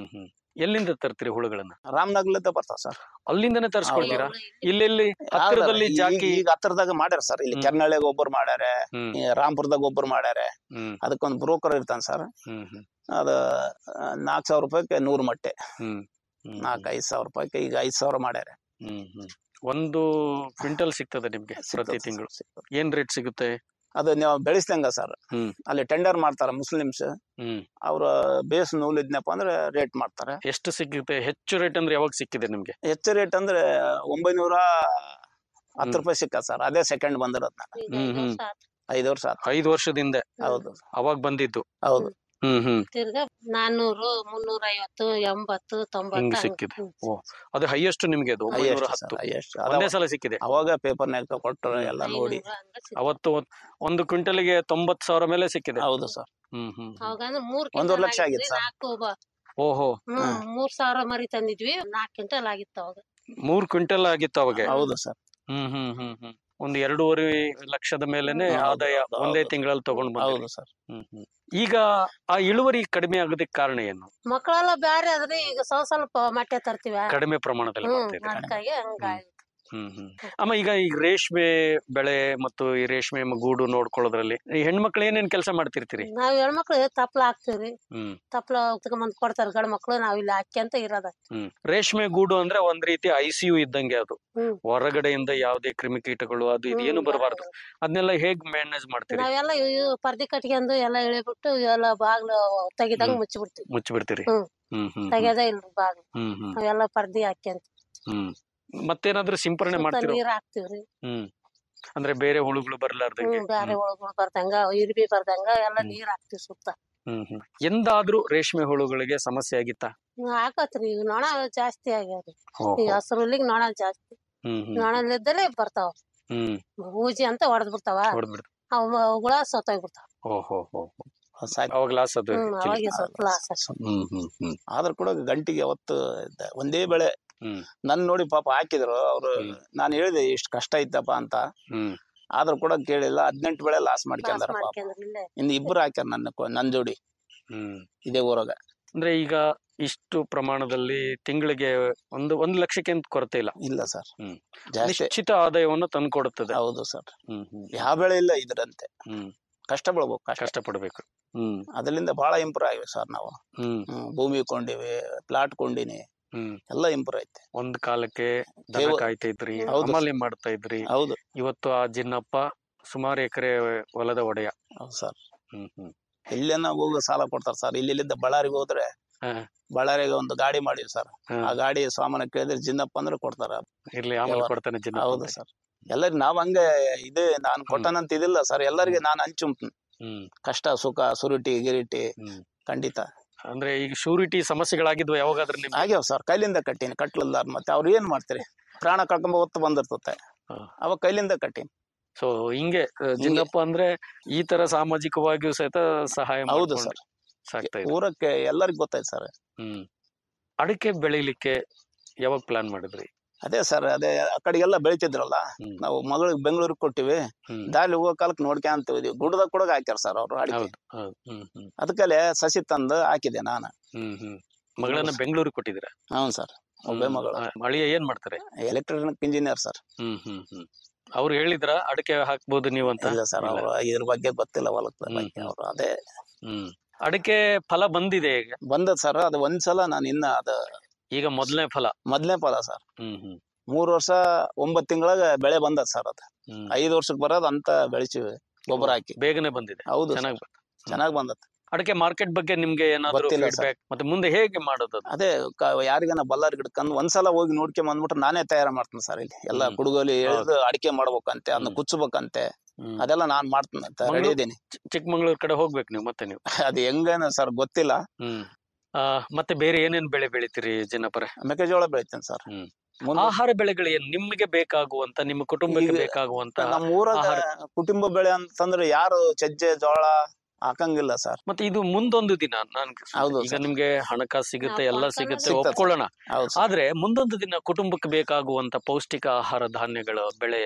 ಎಲ್ಲಿಂದ ತರ್ತೀರಿ ಹುಳುಗಳನ್ನ ರಾಮನಗರಲಿಂದ ಬರ್ತಾವ ಸರ್ ಅಲ್ಲಿಂದನೇ ತರ್ಸ್ಕೊಳ್ತೀರಾ ಇಲ್ಲೆಲ್ಲಿ ಯಾವ್ದಾರ ಹತ್ತಿರದಲ್ಲಿ ಈಗ- ಜಾಕಿ ಈಗ ಹತ್ರದಾಗ ಮಾಡ್ಯಾರ ಸರ್ ಇಲ್ಲಿ ಹ್ಮ್. ಕೆರ್ನಳ್ಳಿಗೆ ಒಬ್ಬರು ಮಾಡ್ಯಾರ ಹ್ಮ್ ಈ ರಾಮ್ಪುರದಾಗ ಒಬ್ಬರು ಮಾಡ್ಯಾರ ಹ್ಮ್ ಅದಕ್ಕೊಂದು ಬ್ರೋಕರ್ ಇರ್ತಾನೆ ಸರ್ ಹ್ಮ್ ಹ್ಮ್ ಅದ ನಾಲ್ಕು ಸಾವಿರ ರೂಪಾಯಿಗೆ ನೂರು ಮೊಟ್ಟೆ ಹ್ಮ್ ಹ್ಮ್ ನಾಲ್ಕು ಐದು ಸಾವಿರ ರೂಪಾಯಿಗೆ ಈಗ ಐದು ಸಾವಿರ ಮಾಡ್ಯಾರ ಹ್ಮ್ ಹ್ಮ್ ಒಂದು ಕ್ವಿಂಟಲ್ ಸಿಗ್ತದೆ ನಿಮ್ಗೆ ಪ್ರತಿ ಸಿಗ್ತದೆ ತಿಂಗಳು ಸರ್, ಸಿಗ್ತದೆ. ಏನ್ ರೇಟ್ ಸಿಗುತ್ತೆ ಅದು ನೀವು ಬೆಳೆಸ್ದಂಗ ಸರ್ ಹ್ಮ್. ಅಲ್ಲಿ ಟೆಂಡರ್ ಮಾಡ್ತಾರ ಮುಸ್ಲಿಮ್ಸ್ ಹ್ಮ್ ಅವ್ರ ಬೇಸ್ ನೂಲ್ ಇದ್ನಪ್ಪ ಅಂದ್ರೆ ರೇಟ್ ಮಾಡ್ತಾರೆ ಎಷ್ಟು ಸಿಗುತ್ತೆ ಹೆಚ್ಚು ರೇಟ್ ಅಂದ್ರೆ ಯಾವಾಗ ಸಿಕ್ಕಿದೆ ನಿಮ್ಗೆ ಹೆಚ್ಚು ರೇಟ್ ಅಂದ್ರೆ ಒಂಬೈನೂರ ಹತ್ತು ಹ್ಮ್. ರೂಪಾಯಿ ಸಿಕ್ಕ ಸರ್ ಅದೇ ಸೆಕೆಂಡ್ ಬಂದಿರೋದ್ ನಾನು ಈಗ ಹ್ಮ್, ಐದ್ ಹ್ಮ್. ವರ್ಷ ಆತು. ಐದು ವರ್ಷ ಆತು ಐದು ವರ್ಷದಿಂದ ಹೌದು ಅವಾಗ ಬಂದಿದ್ದು ಹೌದು ಹ್ಮ್ ಹ್ಮ್ ತಿರ್ಗಾ ನಾನ್ನೂರು ಮುನ್ನೂರ ಐವತ್ತು ಎಂಬತ್ತು ಹಿಂಗ್ ತೊಂಬತ್ತು ಸಿಕ್ಕಿದೆ ಓ ಅದು ಹೈಯೆಸ್ಟ್ ನಿಮ್ಗೆ ಅದು ಒಂಬೈನೂರ highest ಹತ್ತು sir, highest. ಅದ ಒಂದೇ ಸಲ ಸಿಕ್ಕಿದೆ ಅವಾಗ ಪೇಪರ್ನಾಗ ಕೊಟ್ಟರು ಎಲ್ಲ ನೋಡಿ ಅವತ್ತು ಒಂದು ಕ್ವಿಂಟಲ್ಗೆ ತೊಂಬತ್ ಸಾವಿರ ಮೇಲೆ ಸಿಕ್ಕಿದೆ ಹೌದು ಸರ್ ಹ್ಮ್ ಹ್ಮ್ ಹ್ಮ್. ಅವಾಗಂದ್ರೆ ಮೂರ್ ಒಂದೂವರೆ ಕ್ವಿಂಟಲ್ ಲಕ್ಷ ಆಗಿತ್ತು ಆಗಿತ್ತು sir. ನಾಲ್ಕು ಬ- ಓಹೋ ಹ್ಮ್ ಮೂರ್ ಸಾವಿರ ಮರಿ ತಂದಿದ್ವಿ ನಾಲ್ಕು ಕ್ವಿಂಟಲ್ ಆಗಿತ್ತು ಅವಾಗ ಮೂರ್ ಕ್ವಿಂಟಲ್ ಆಗಿತ್ತು ಅವಾಗ ಹೌದು ಸರ್ ಹ್ಮ್ ಹ್ಮ್ ಹ್ಮ್ ಹ್ಮ್ ಒಂದು ಎರಡೂವರೆ ಲಕ್ಷದ ಮೇಲೆನೆ ಹೌದು, ಆದಾಯ ಹೌದು, ಒಂದೇ ಹೌದು. ತಿಂಗಳಲ್ಲಿ ತಗೊಂಡ್ ಬಂದ್ರಿ ಹೌದು ಸರ್ ಹ್ಮ್ ಹ್ಮ್ ಈಗ ಆ ಇಳುವರಿ ಕಡಿಮೆ ಆಗೋದಕ್ಕೆ ಕಾರಣ ಏನು ಮಕ್ಕಳೆಲ್ಲ ಬ್ಯಾರೆ ಆದ್ರೆ ಈಗ ಸ್ವಲ್ಪ ಸ್ವಲ್ಪ ಮೊಟ್ಟೆ ತರ್ತೀವಿ ಕಡಿಮೆ ಪ್ರಮಾಣದಲ್ಲಿ ಹ್ಮ್ ಮಾಡ್ತಾ ಇದ್ದೀರಾ? ಅದಕ್ಕಾಗಿ ಹಂಗಾಗಿ ಹ್ಮ್ ಹ್ಮ್ ಅಮ್ಮ ಈಗ ಈ ರೇಷ್ಮೆ ಬೆಳೆ ಮತ್ತು ಈ ರೇಷ್ಮೆ ಮ- ಗೂಡು ನೋಡ್ಕೊಳ್ಳೋದ್ರಲ್ಲಿ ಈ ಹೆಣ್ಮಕ್ಳು ಏನೇನ್ ಕೆಲಸ ಮಾಡ್ತಿರ್ತೀರಿ ನಾವ್ ಹೆಣ್ಮಕ್ಳು ತಪ್ಲ ಹಾಕ್ತಿವ್ರಿ ಹ್ಮ್ ತಪ್ಲ ತಗೊಂಬಂದ್ ಕೊಡ್ತಾರ ಗಂಡ್ ಮಕ್ಳು ನಾವ್ ಇಲ್ಲಿ ಹಾಕ್ಯಂತ ಇರೋದ ಹ್ಮ್ ರೇಷ್ಮೆ ಗೂಡು ಅಂದ್ರೆ ಒಂದ್ ರೀತಿ ಐ ಸಿ ಯು ಇದ್ದಂಗೆ ಅದು ಹ್ಮ್. ಹೊರಗಡೆಯಿಂದ ಯಾವುದೇ ಕ್ರಿಮಿಕೀಟಗಳು ಅದು ಇದು ಏನು ಬರಬಾರ್ದು ಅದನ್ನೆಲ್ಲ ಹೇಗ್ ಮ್ಯಾನೇಜ್ ಮಾಡ್ತೀರಿ ನಾವೆಲ್ಲ ಇವ್- ಇವ್ ಪರ್ದಿ ಕಟ್ಕೊಂಡು ಎಲ್ಲ ಇಳಿಬಿಟ್ಟು ಎಲ್ಲ ಬಾಗ್ಲು ತೆಗಿದಂಗ್ ಹ್ಮ್. ಮುಚ್ಚಿಬಿಡ್ತೀವಿ ಮುಚ್ಚಿಬಿಡ್ತೀರಿ ಹ್ಮ್. ಹ್ಮ್ ಹ್ಮ್ ಹ್ಮ್. ತೆಗೆದೇ ಇಲ್ಲ ಬಾಗ್ಲು ಹ್ಮ್ ಹ್ಮ್ ನಾವೆಲ್ಲ ಪರ್ದಿ ಹಾಕ್ಯಂತ ಹ್ಮ್ ಮತ್ತೇನಾದ್ರೂ ಸಿಂಪರಣೆ ಸುತ್ತ ಮಾಡ್ತಿರೋ ನೀರ್ ಹಾಕ್ತಿವ್ರಿ ಹ್ಮ್ ಅಂದ್ರೆ ಬೇರೆ ಹುಳುಗಳು ಬರ್ಲಾರ್ದಂಗೆ ಹ್ಮ್ ಬ್ಯಾರೆ ಒಳಗಳು ಬರ್ದಂಗ ಇರ್ಬಿ ಬರ್ದಂಗ ಎಲ್ಲ ನೀರ್ ಹಾಕ್ತಿವಿ ಸುತ್ತ ಹ್ಮ್ ಹ್ಮ್ ಎಂದಾದ್ರೂ ರೇಷ್ಮೆ ಹುಳುಗಳಿಗೆ ಸಮಸ್ಯೆ ಆಗಿತ್ತಾ ಹ್ಮ್, ಹಾಕತ್ರಿ ಈಗ ನೊಣ ಜಾಸ್ತಿ ಆಗ್ಯಾವ್ರಿ ಓಹೋ. ಈ ಹಸ್ರುಲಿಗ್ ನೊಣ ಜಾಸ್ತಿ ಹ್ಮ್ ಹ್ಮ್ ನೊಣಲಿದ್ದಲೇ ಬರ್ತಾವ ಹ್ಮ್ ಹೂಜಿ ಅಂತ ಹೊಡೆದ್ ಬಿಡ್ತಾವ ಹೊಡೆದ್ಬಿಡ್ತು ಅವ್ ಅವುಗಳ ಸತ್ತೋಗ್ಬಿಡ್ತಾವ ಓಹೋ ಹೋ ಸಾಯ್ತು. ಅವಾಗ ಲಾಸ್ ಅದು ಹ್ಮ್ actually. ಅವಾಗ ಸ್ವಲ್ಪ ಲಾಸ್ ಹ್ಮ್ ಹ್ಮ್ ಹ್ಮ್ ಆದ್ರೂ ಕೂಡ ಗಂಟಿಗೆ ಅವತ್ತು ಇದ್ದ- ಒಂದೇ ಬೆಳೆ ಹ್ಮ್ ನನ್ ನೋಡಿ ಪಾಪ ಹಾಕಿದ್ರು ಅವ್ರು ಹ್ಮ್. ನಾನು ಹೇಳಿದೆ ಇಷ್ಟು ಕಷ್ಟ ಇತ್ತಪ್ಪ ಅಂತ ಹ್ಮ್ ಆದ್ರೂ ಕೂಡ ಕೇಳಿಲ್ಲ ಹದಿನೆಂಟು ಬೆಳೆ ಲಾಸ್ ಲಾಸ್ ಮಾಡ್ಕೊಂಡಾರ ಪಾಪ ಮಾಡ್ಕೊಂಡ್ರಿಲ್ಲೇ ಇನ್ನು ಇಬ್ರು ಹಾಕ್ಯಾರ ನನ್ನ ಕೊ- ನನ್ ಜೋಡಿ ಹ್ಮ್ ಇದೇ ಊರಾಗ ಅಂದ್ರೆ ಈಗ ಇಷ್ಟು ಪ್ರಮಾಣದಲ್ಲಿ ತಿಂಗಳಿಗೆ ಒಂದು ಒಂದು ಲಕ್ಷಕ್ಕೆ ಅಂತ ಕೊರತೆ ಇಲ್ಲ ಇಲ್ಲ ಸರ್ ಹ್ಮ್. ಜಾಸ್ತಿ ನಿಶ್ಚಿತ ಆದಾಯವನ್ನು ತಂದ್ಕೊಡುತ್ತದೆ ಹೌದು ಸರ್ ಹ್ಮ್ ಹ್ಮ್ ಯಾವ ಬೆಳೆ ಇಲ್ಲ ಇದ್ರಂತೆ ಹ್ಮ್ ಕಷ್ಟ ಬೀಳ್ಬೇಕು ಕಷ್ಟ ಕಷ್ಟ ಪಡ್ಬೇಕು ಹ್ಮ್ ಅದರಿಂದ ಬಹಳ ಇಂಪ್ರೂವ್ ಆಗಿವೆ ಸರ್ ನಾವು ಹ್ಮ್ ಹ್ಮ್, ಭೂಮಿ ಕೊಂಡಿವಿ ಪ್ಲಾಟ್ ಕೊಂಡಿನಿ ಹ್ಮ್ ಎಲ್ಲ ಇಂಪ್ರೂವ್ ಐತೆ ಒಂದ್ ಕಾಲಕ್ಕೆ ದನ ದೇವ- ಕಾಯ್ತಾ ಇದ್ರಿ ಹೌದು. ಹಮಾಲಿ ಮಾಡ್ತಾ ಇದ್ರಿ ಹೌದು ಇವತ್ತು ಆ ಜಿನ್ನಪ್ಪ ಸುಮಾರು ಎಕರೆ ಹೊಲದ ಒಡೆಯ ಹೌದು ಸರ್ ಹ್ಮ್ ಹ್ಮ್ ಎಲ್ಲೇನ ಹೋಗಿ ಸಾಲ ಕೊಡ್ತಾರ ಸರ್ ಇಲ್ಲಿಂದ ಬಳ್ಳಾರಿಗೆ ಹೋದ್ರೆ ಹಾ. ಬಳ್ಳಾರಿಗೆ ಒಂದು ಗಾಡಿ ಮಾಡಿವಿ ಸರ್ ಹಾ. ಆ ಗಾಡಿ ಸಾಮಾನ ಕೇಳಿದ್ರೆ ಜಿನ್ನಪ್ಪ ಅಂದ್ರೆ ಕೊಡ್ತಾರ ಇರ್ಲಿ ಆಮೇಲೆ ಯಾವ- ಕೊಡ್ತಾನೆ ಜಿನ್ನಪ್ಪ ಹೌದು ಅಂತ. ಸರ್ ಎಲ್ಲರಿಗೆ ನಾವ್ ಹಂಗೆ ಇದೆ ನಾನ್ ಕೊಟ್ಟನಂತ ಇದಿಲ್ಲ ಸರ್ ಎಲ್ಲರಿಗೆ ನಾನು ಹಂಚುಂಪ್ತೀನಿ ಹ್ಮ್ ಕಷ್ಟ ಸುಖ ಸುರುಟಿ ಗಿರಿಟಿ ಹ್ಮ್ ಖಂಡಿತ ಅಂದ್ರೆ ಈಗ ಶೂರಿಟಿ ಸಮಸ್ಯೆಗಳಾಗಿದ್ವು ಯಾವಾಗಾದ್ರೂ ನಿಮ್ಗೆ ಆಗ್ಯಾವ ಸರ್ ಕೈಲಿಂದ ಕಟ್ಟೀನಿ ಕಟ್ಲಿಲ್ಲ ಮತ್ತೆ ಅವ್ರು ಏನ್ ಮಾಡ್ತೀರಿ ಪ್ರಾಣ ಕಳ್ಕೊಂಬ ಹೊತ್ತು ಬಂದಿರ್ತತೆ ಹಾ. ಅವಾಗ ಕೈಲಿಂದ ಕಟ್ಟೀನಿ ಸೊ ಹಿಂಗೆ ಆ, ಜಿನ್ನಪ್ಪ ಅಂದ್ರೆ ಈ ತರ ಸಾಮಾಜಿಕವಾಗಿಯೂ ಸಹಿತ ಸಹಾಯ ಹೌದು ಮಾಡ್ಕೊಂಡು ಸರ್ ಸಾಕ್ತಾ ಇದ್ರು ಊರಕ್ಕೆ ಎಲ್ಲರಿಗೂ ಗೊತ್ತಾಯ್ತು ಸರ್ ಹ್ಮ್ ಅಡಿಕೆ ಬೆಳಿಲಿಕ್ಕೆ ಯಾವಾಗ ಪ್ಲಾನ್ ಮಾಡಿದ್ರಿ ಅದೇ ಸರ್ ಅದೇ ಆ ಕಡೆಗೆಲ್ಲ ಬೆಳಿತಿದ್ರಲ್ಲ ಹ್ಮ್. ನಾವು ಮಗಳಿಗೆ ಬೆಂಗಳೂರಿಗೆ ಕೊಟ್ಟಿವಿ ಹ್ಮ್ ದಾರಿ ಹೋಗೋ ಕಾಲಕ್ಕೆ ನೋಡ್ಕೊಂತ ಹೋದ್ವಿ ಗುಡ್ಡದಾಗ ಕೂಡ ಹಾಕ್ಯಾರ ಸರ್ ಅವ್ರು ಅಡಿಕೆ ಹೌದು ಹೌದು ಹ್ಮ್ ಹ್ಮ್ ಅದಕ್ಕಲೆ ಸಸಿ ತಂದು ಹಾಕಿದೆ ನಾನು ಹ್ಮ್ ಹ್ಮ್ ಮಗಳನ್ನ ಬೆಂಗಳೂರಿಗೆ ಕೊಟ್ಟಿದ್ದೀರ ಹೌನ್ ಸರ್ ಒಬ್ಬೇ ಮಗಳು ಅಳಿಯ ಏನ್ ಮಾಡ್ತಾರೆ ಎಲೆಕ್ಟ್ರಾನಿಕ್ ಇಂಜಿನಿಯರ್ ಸರ್ ಹ್ಮ್ ಹ್ಮ್ ಹ್ಮ್ ಅವ್ರು ಹೇಳಿದ್ರ ಅಡಿಕೆ ಹಾಕ್ಬೋದು ನೀವು ಅಂತ ಇಲ್ಲ ಸರ್ ಇಲ್ಲ. ಅವ್ರು ಇದ್ರ ಬಗ್ಗೆ ಗೊತ್ತಿಲ್ಲ ಹೊಲದ ಹ್ಮ್, ಬಗ್ಗೆ ಹ್ಮ್. ಅವ್ರು ಅದೇ ಹ್ಮ್ ಅಡಿಕೆ ಫಲ ಬಂದಿದೆ ಈಗ ಬಂದದ್ ಸರ್ ಅದು ಒಂದ್ಸಲ ನಾನು ಇನ್ನ ಅದು ಈಗ ಮೊದಲನೇ ಫಲ ಮೊದ್ಲನೇ ಫಲ ಸರ್ ಹ್ಮ್ ಹ್ಮ್ ಮೂರ್ ವರ್ಷ ಒಂಬತ್ ತಿಂಗಳಾಗ ಬೆಳೆ ಬಂದದ್ ಸರ್ ಅದು ಹ್ಮ್ ಐದ್ ವರ್ಷಕ್ಕೆ ಬರೋದ್ ಅಂತ ಬೆಳಿತೀವಿ ಗೊಬ್ಬರ ಹಾಕಿ ಬೇಗನೆ ಬಂದಿದೆ ಹೌದು ಚೆನ್ನಾಗಿ ಚೆನ್ನಾಗ್ ಬಂದತ್ ಅಡಿಕೆ ಮಾರ್ಕೆಟ್ ಬಗ್ಗೆ ನಿಮ್ಗೆ ಏನಾದ್ರು ಗೊತ್ತಿಲ್ಲ ಸರ್. ಫೀಡ್ಬ್ಯಾಕ್ ಮತ್ತೆ ಮುಂದೆ ಹೇಗೆ ಮಾಡೋದು ಅದು? ಅದೇ ಕ- ಯಾರಿಗಾನ ಬಲ್ಲಾರ್ ಗಿಡಕ್ಕಂದ್ ಒಂದ್ಸಲ ಹೋಗಿ ನೋಡ್ಕೊಂಡ್ ಬಂದ್ಬಿಟ್ರೆ ನಾನೇ ತಯಾರು ಮಾಡ್ತೀನಿ ಸರ್ ಇಲ್ಲಿ ಎಲ್ಲ ಹ್ಮ್. ಕುಡುಗೋಲಿ ಎಳ್ದು ಅಡಿಕೆ ಮಾಡ್ಬೇಕಂತೆ ಅದನ್ನ ಹ್ಮ್. ಕುಚ್ಚಬೇಕಂತೆ ಹ್ಮ್. ಅದೆಲ್ಲ ನಾನ್ ಮಾಡ್ತೀನಿ ಅಂತ ಮಂಗ್ಳೂರ್- ರೆಡಿ ಇದೀನಿ ಚಿ- ಚಿಕ್ಕಮಂಗ್ಳೂರ್ ಕಡೆ ಹೋಗ್ಬೇಕು ನೀವು ಮತ್ತೆ ನೀವು ಅದು ಹೆಂಗೇನ ಸರ್ ಗೊತ್ತಿಲ್ಲ ಹ್ಮ್ ಆ, ಮತ್ತೆ ಬೇರೆ ಏನೇನ್ ಬೆಳೆ ಬೆಳಿತೀರಿ ಜಿನ್ನಪರೆ ಮೆಕ್ಕೆಜೋಳ ಬೆಳಿತೀನಿ ಸರ್ ಹ್ಮ್. ಮುಂದೆ ಆಹಾರ ಬೆಳೆಗಳು ಏನ್ ನಿಮ್ಗೆ ಬೇಕಾಗುವಂತ ನಿಮ್ಮ ಕುಟುಂಬಕ್ಕೆ ಈಗ ಬೇಕಾಗುವಂತ ನಮ್ಮ ಊರಾಗ ಆಹಾರ- ಕುಟುಂಬ ಬೆಳೆ ಅಂತಂದ್ರೆ ಯಾರು ಸಜ್ಜೆ ಜೋಳ ಹಾಕಂಗಿಲ್ಲ ಸರ್ ಮತ್ತೆ ಇದು ಮುಂದೊಂದು ದಿನ ನಾನ್ ಹೌದು ಈಗ ಸರ್. ನಿಮ್ಗೆ ಹಣಕಾಸು ಸಿಗುತ್ತೆ ನಾವು ಎಲ್ಲ ಕೊಂಡ್ಕೊಂಡ್ರೆ ಸಿಗುತ್ತೆ ಸಿಗ್ತದೆ ಸರ್. ಒಪ್ಕೊಳ್ಳೋಣ ಹೌದು ಸರ್. ಆದ್ರೆ ಮುಂದೊಂದು ದಿನ ಕುಟುಂಬಕ್ಕೆ ಬೇಕಾಗುವಂತ ಪೌಷ್ಟಿಕ ಆಹಾರ ಧಾನ್ಯಗಳು ಬೆಳೆ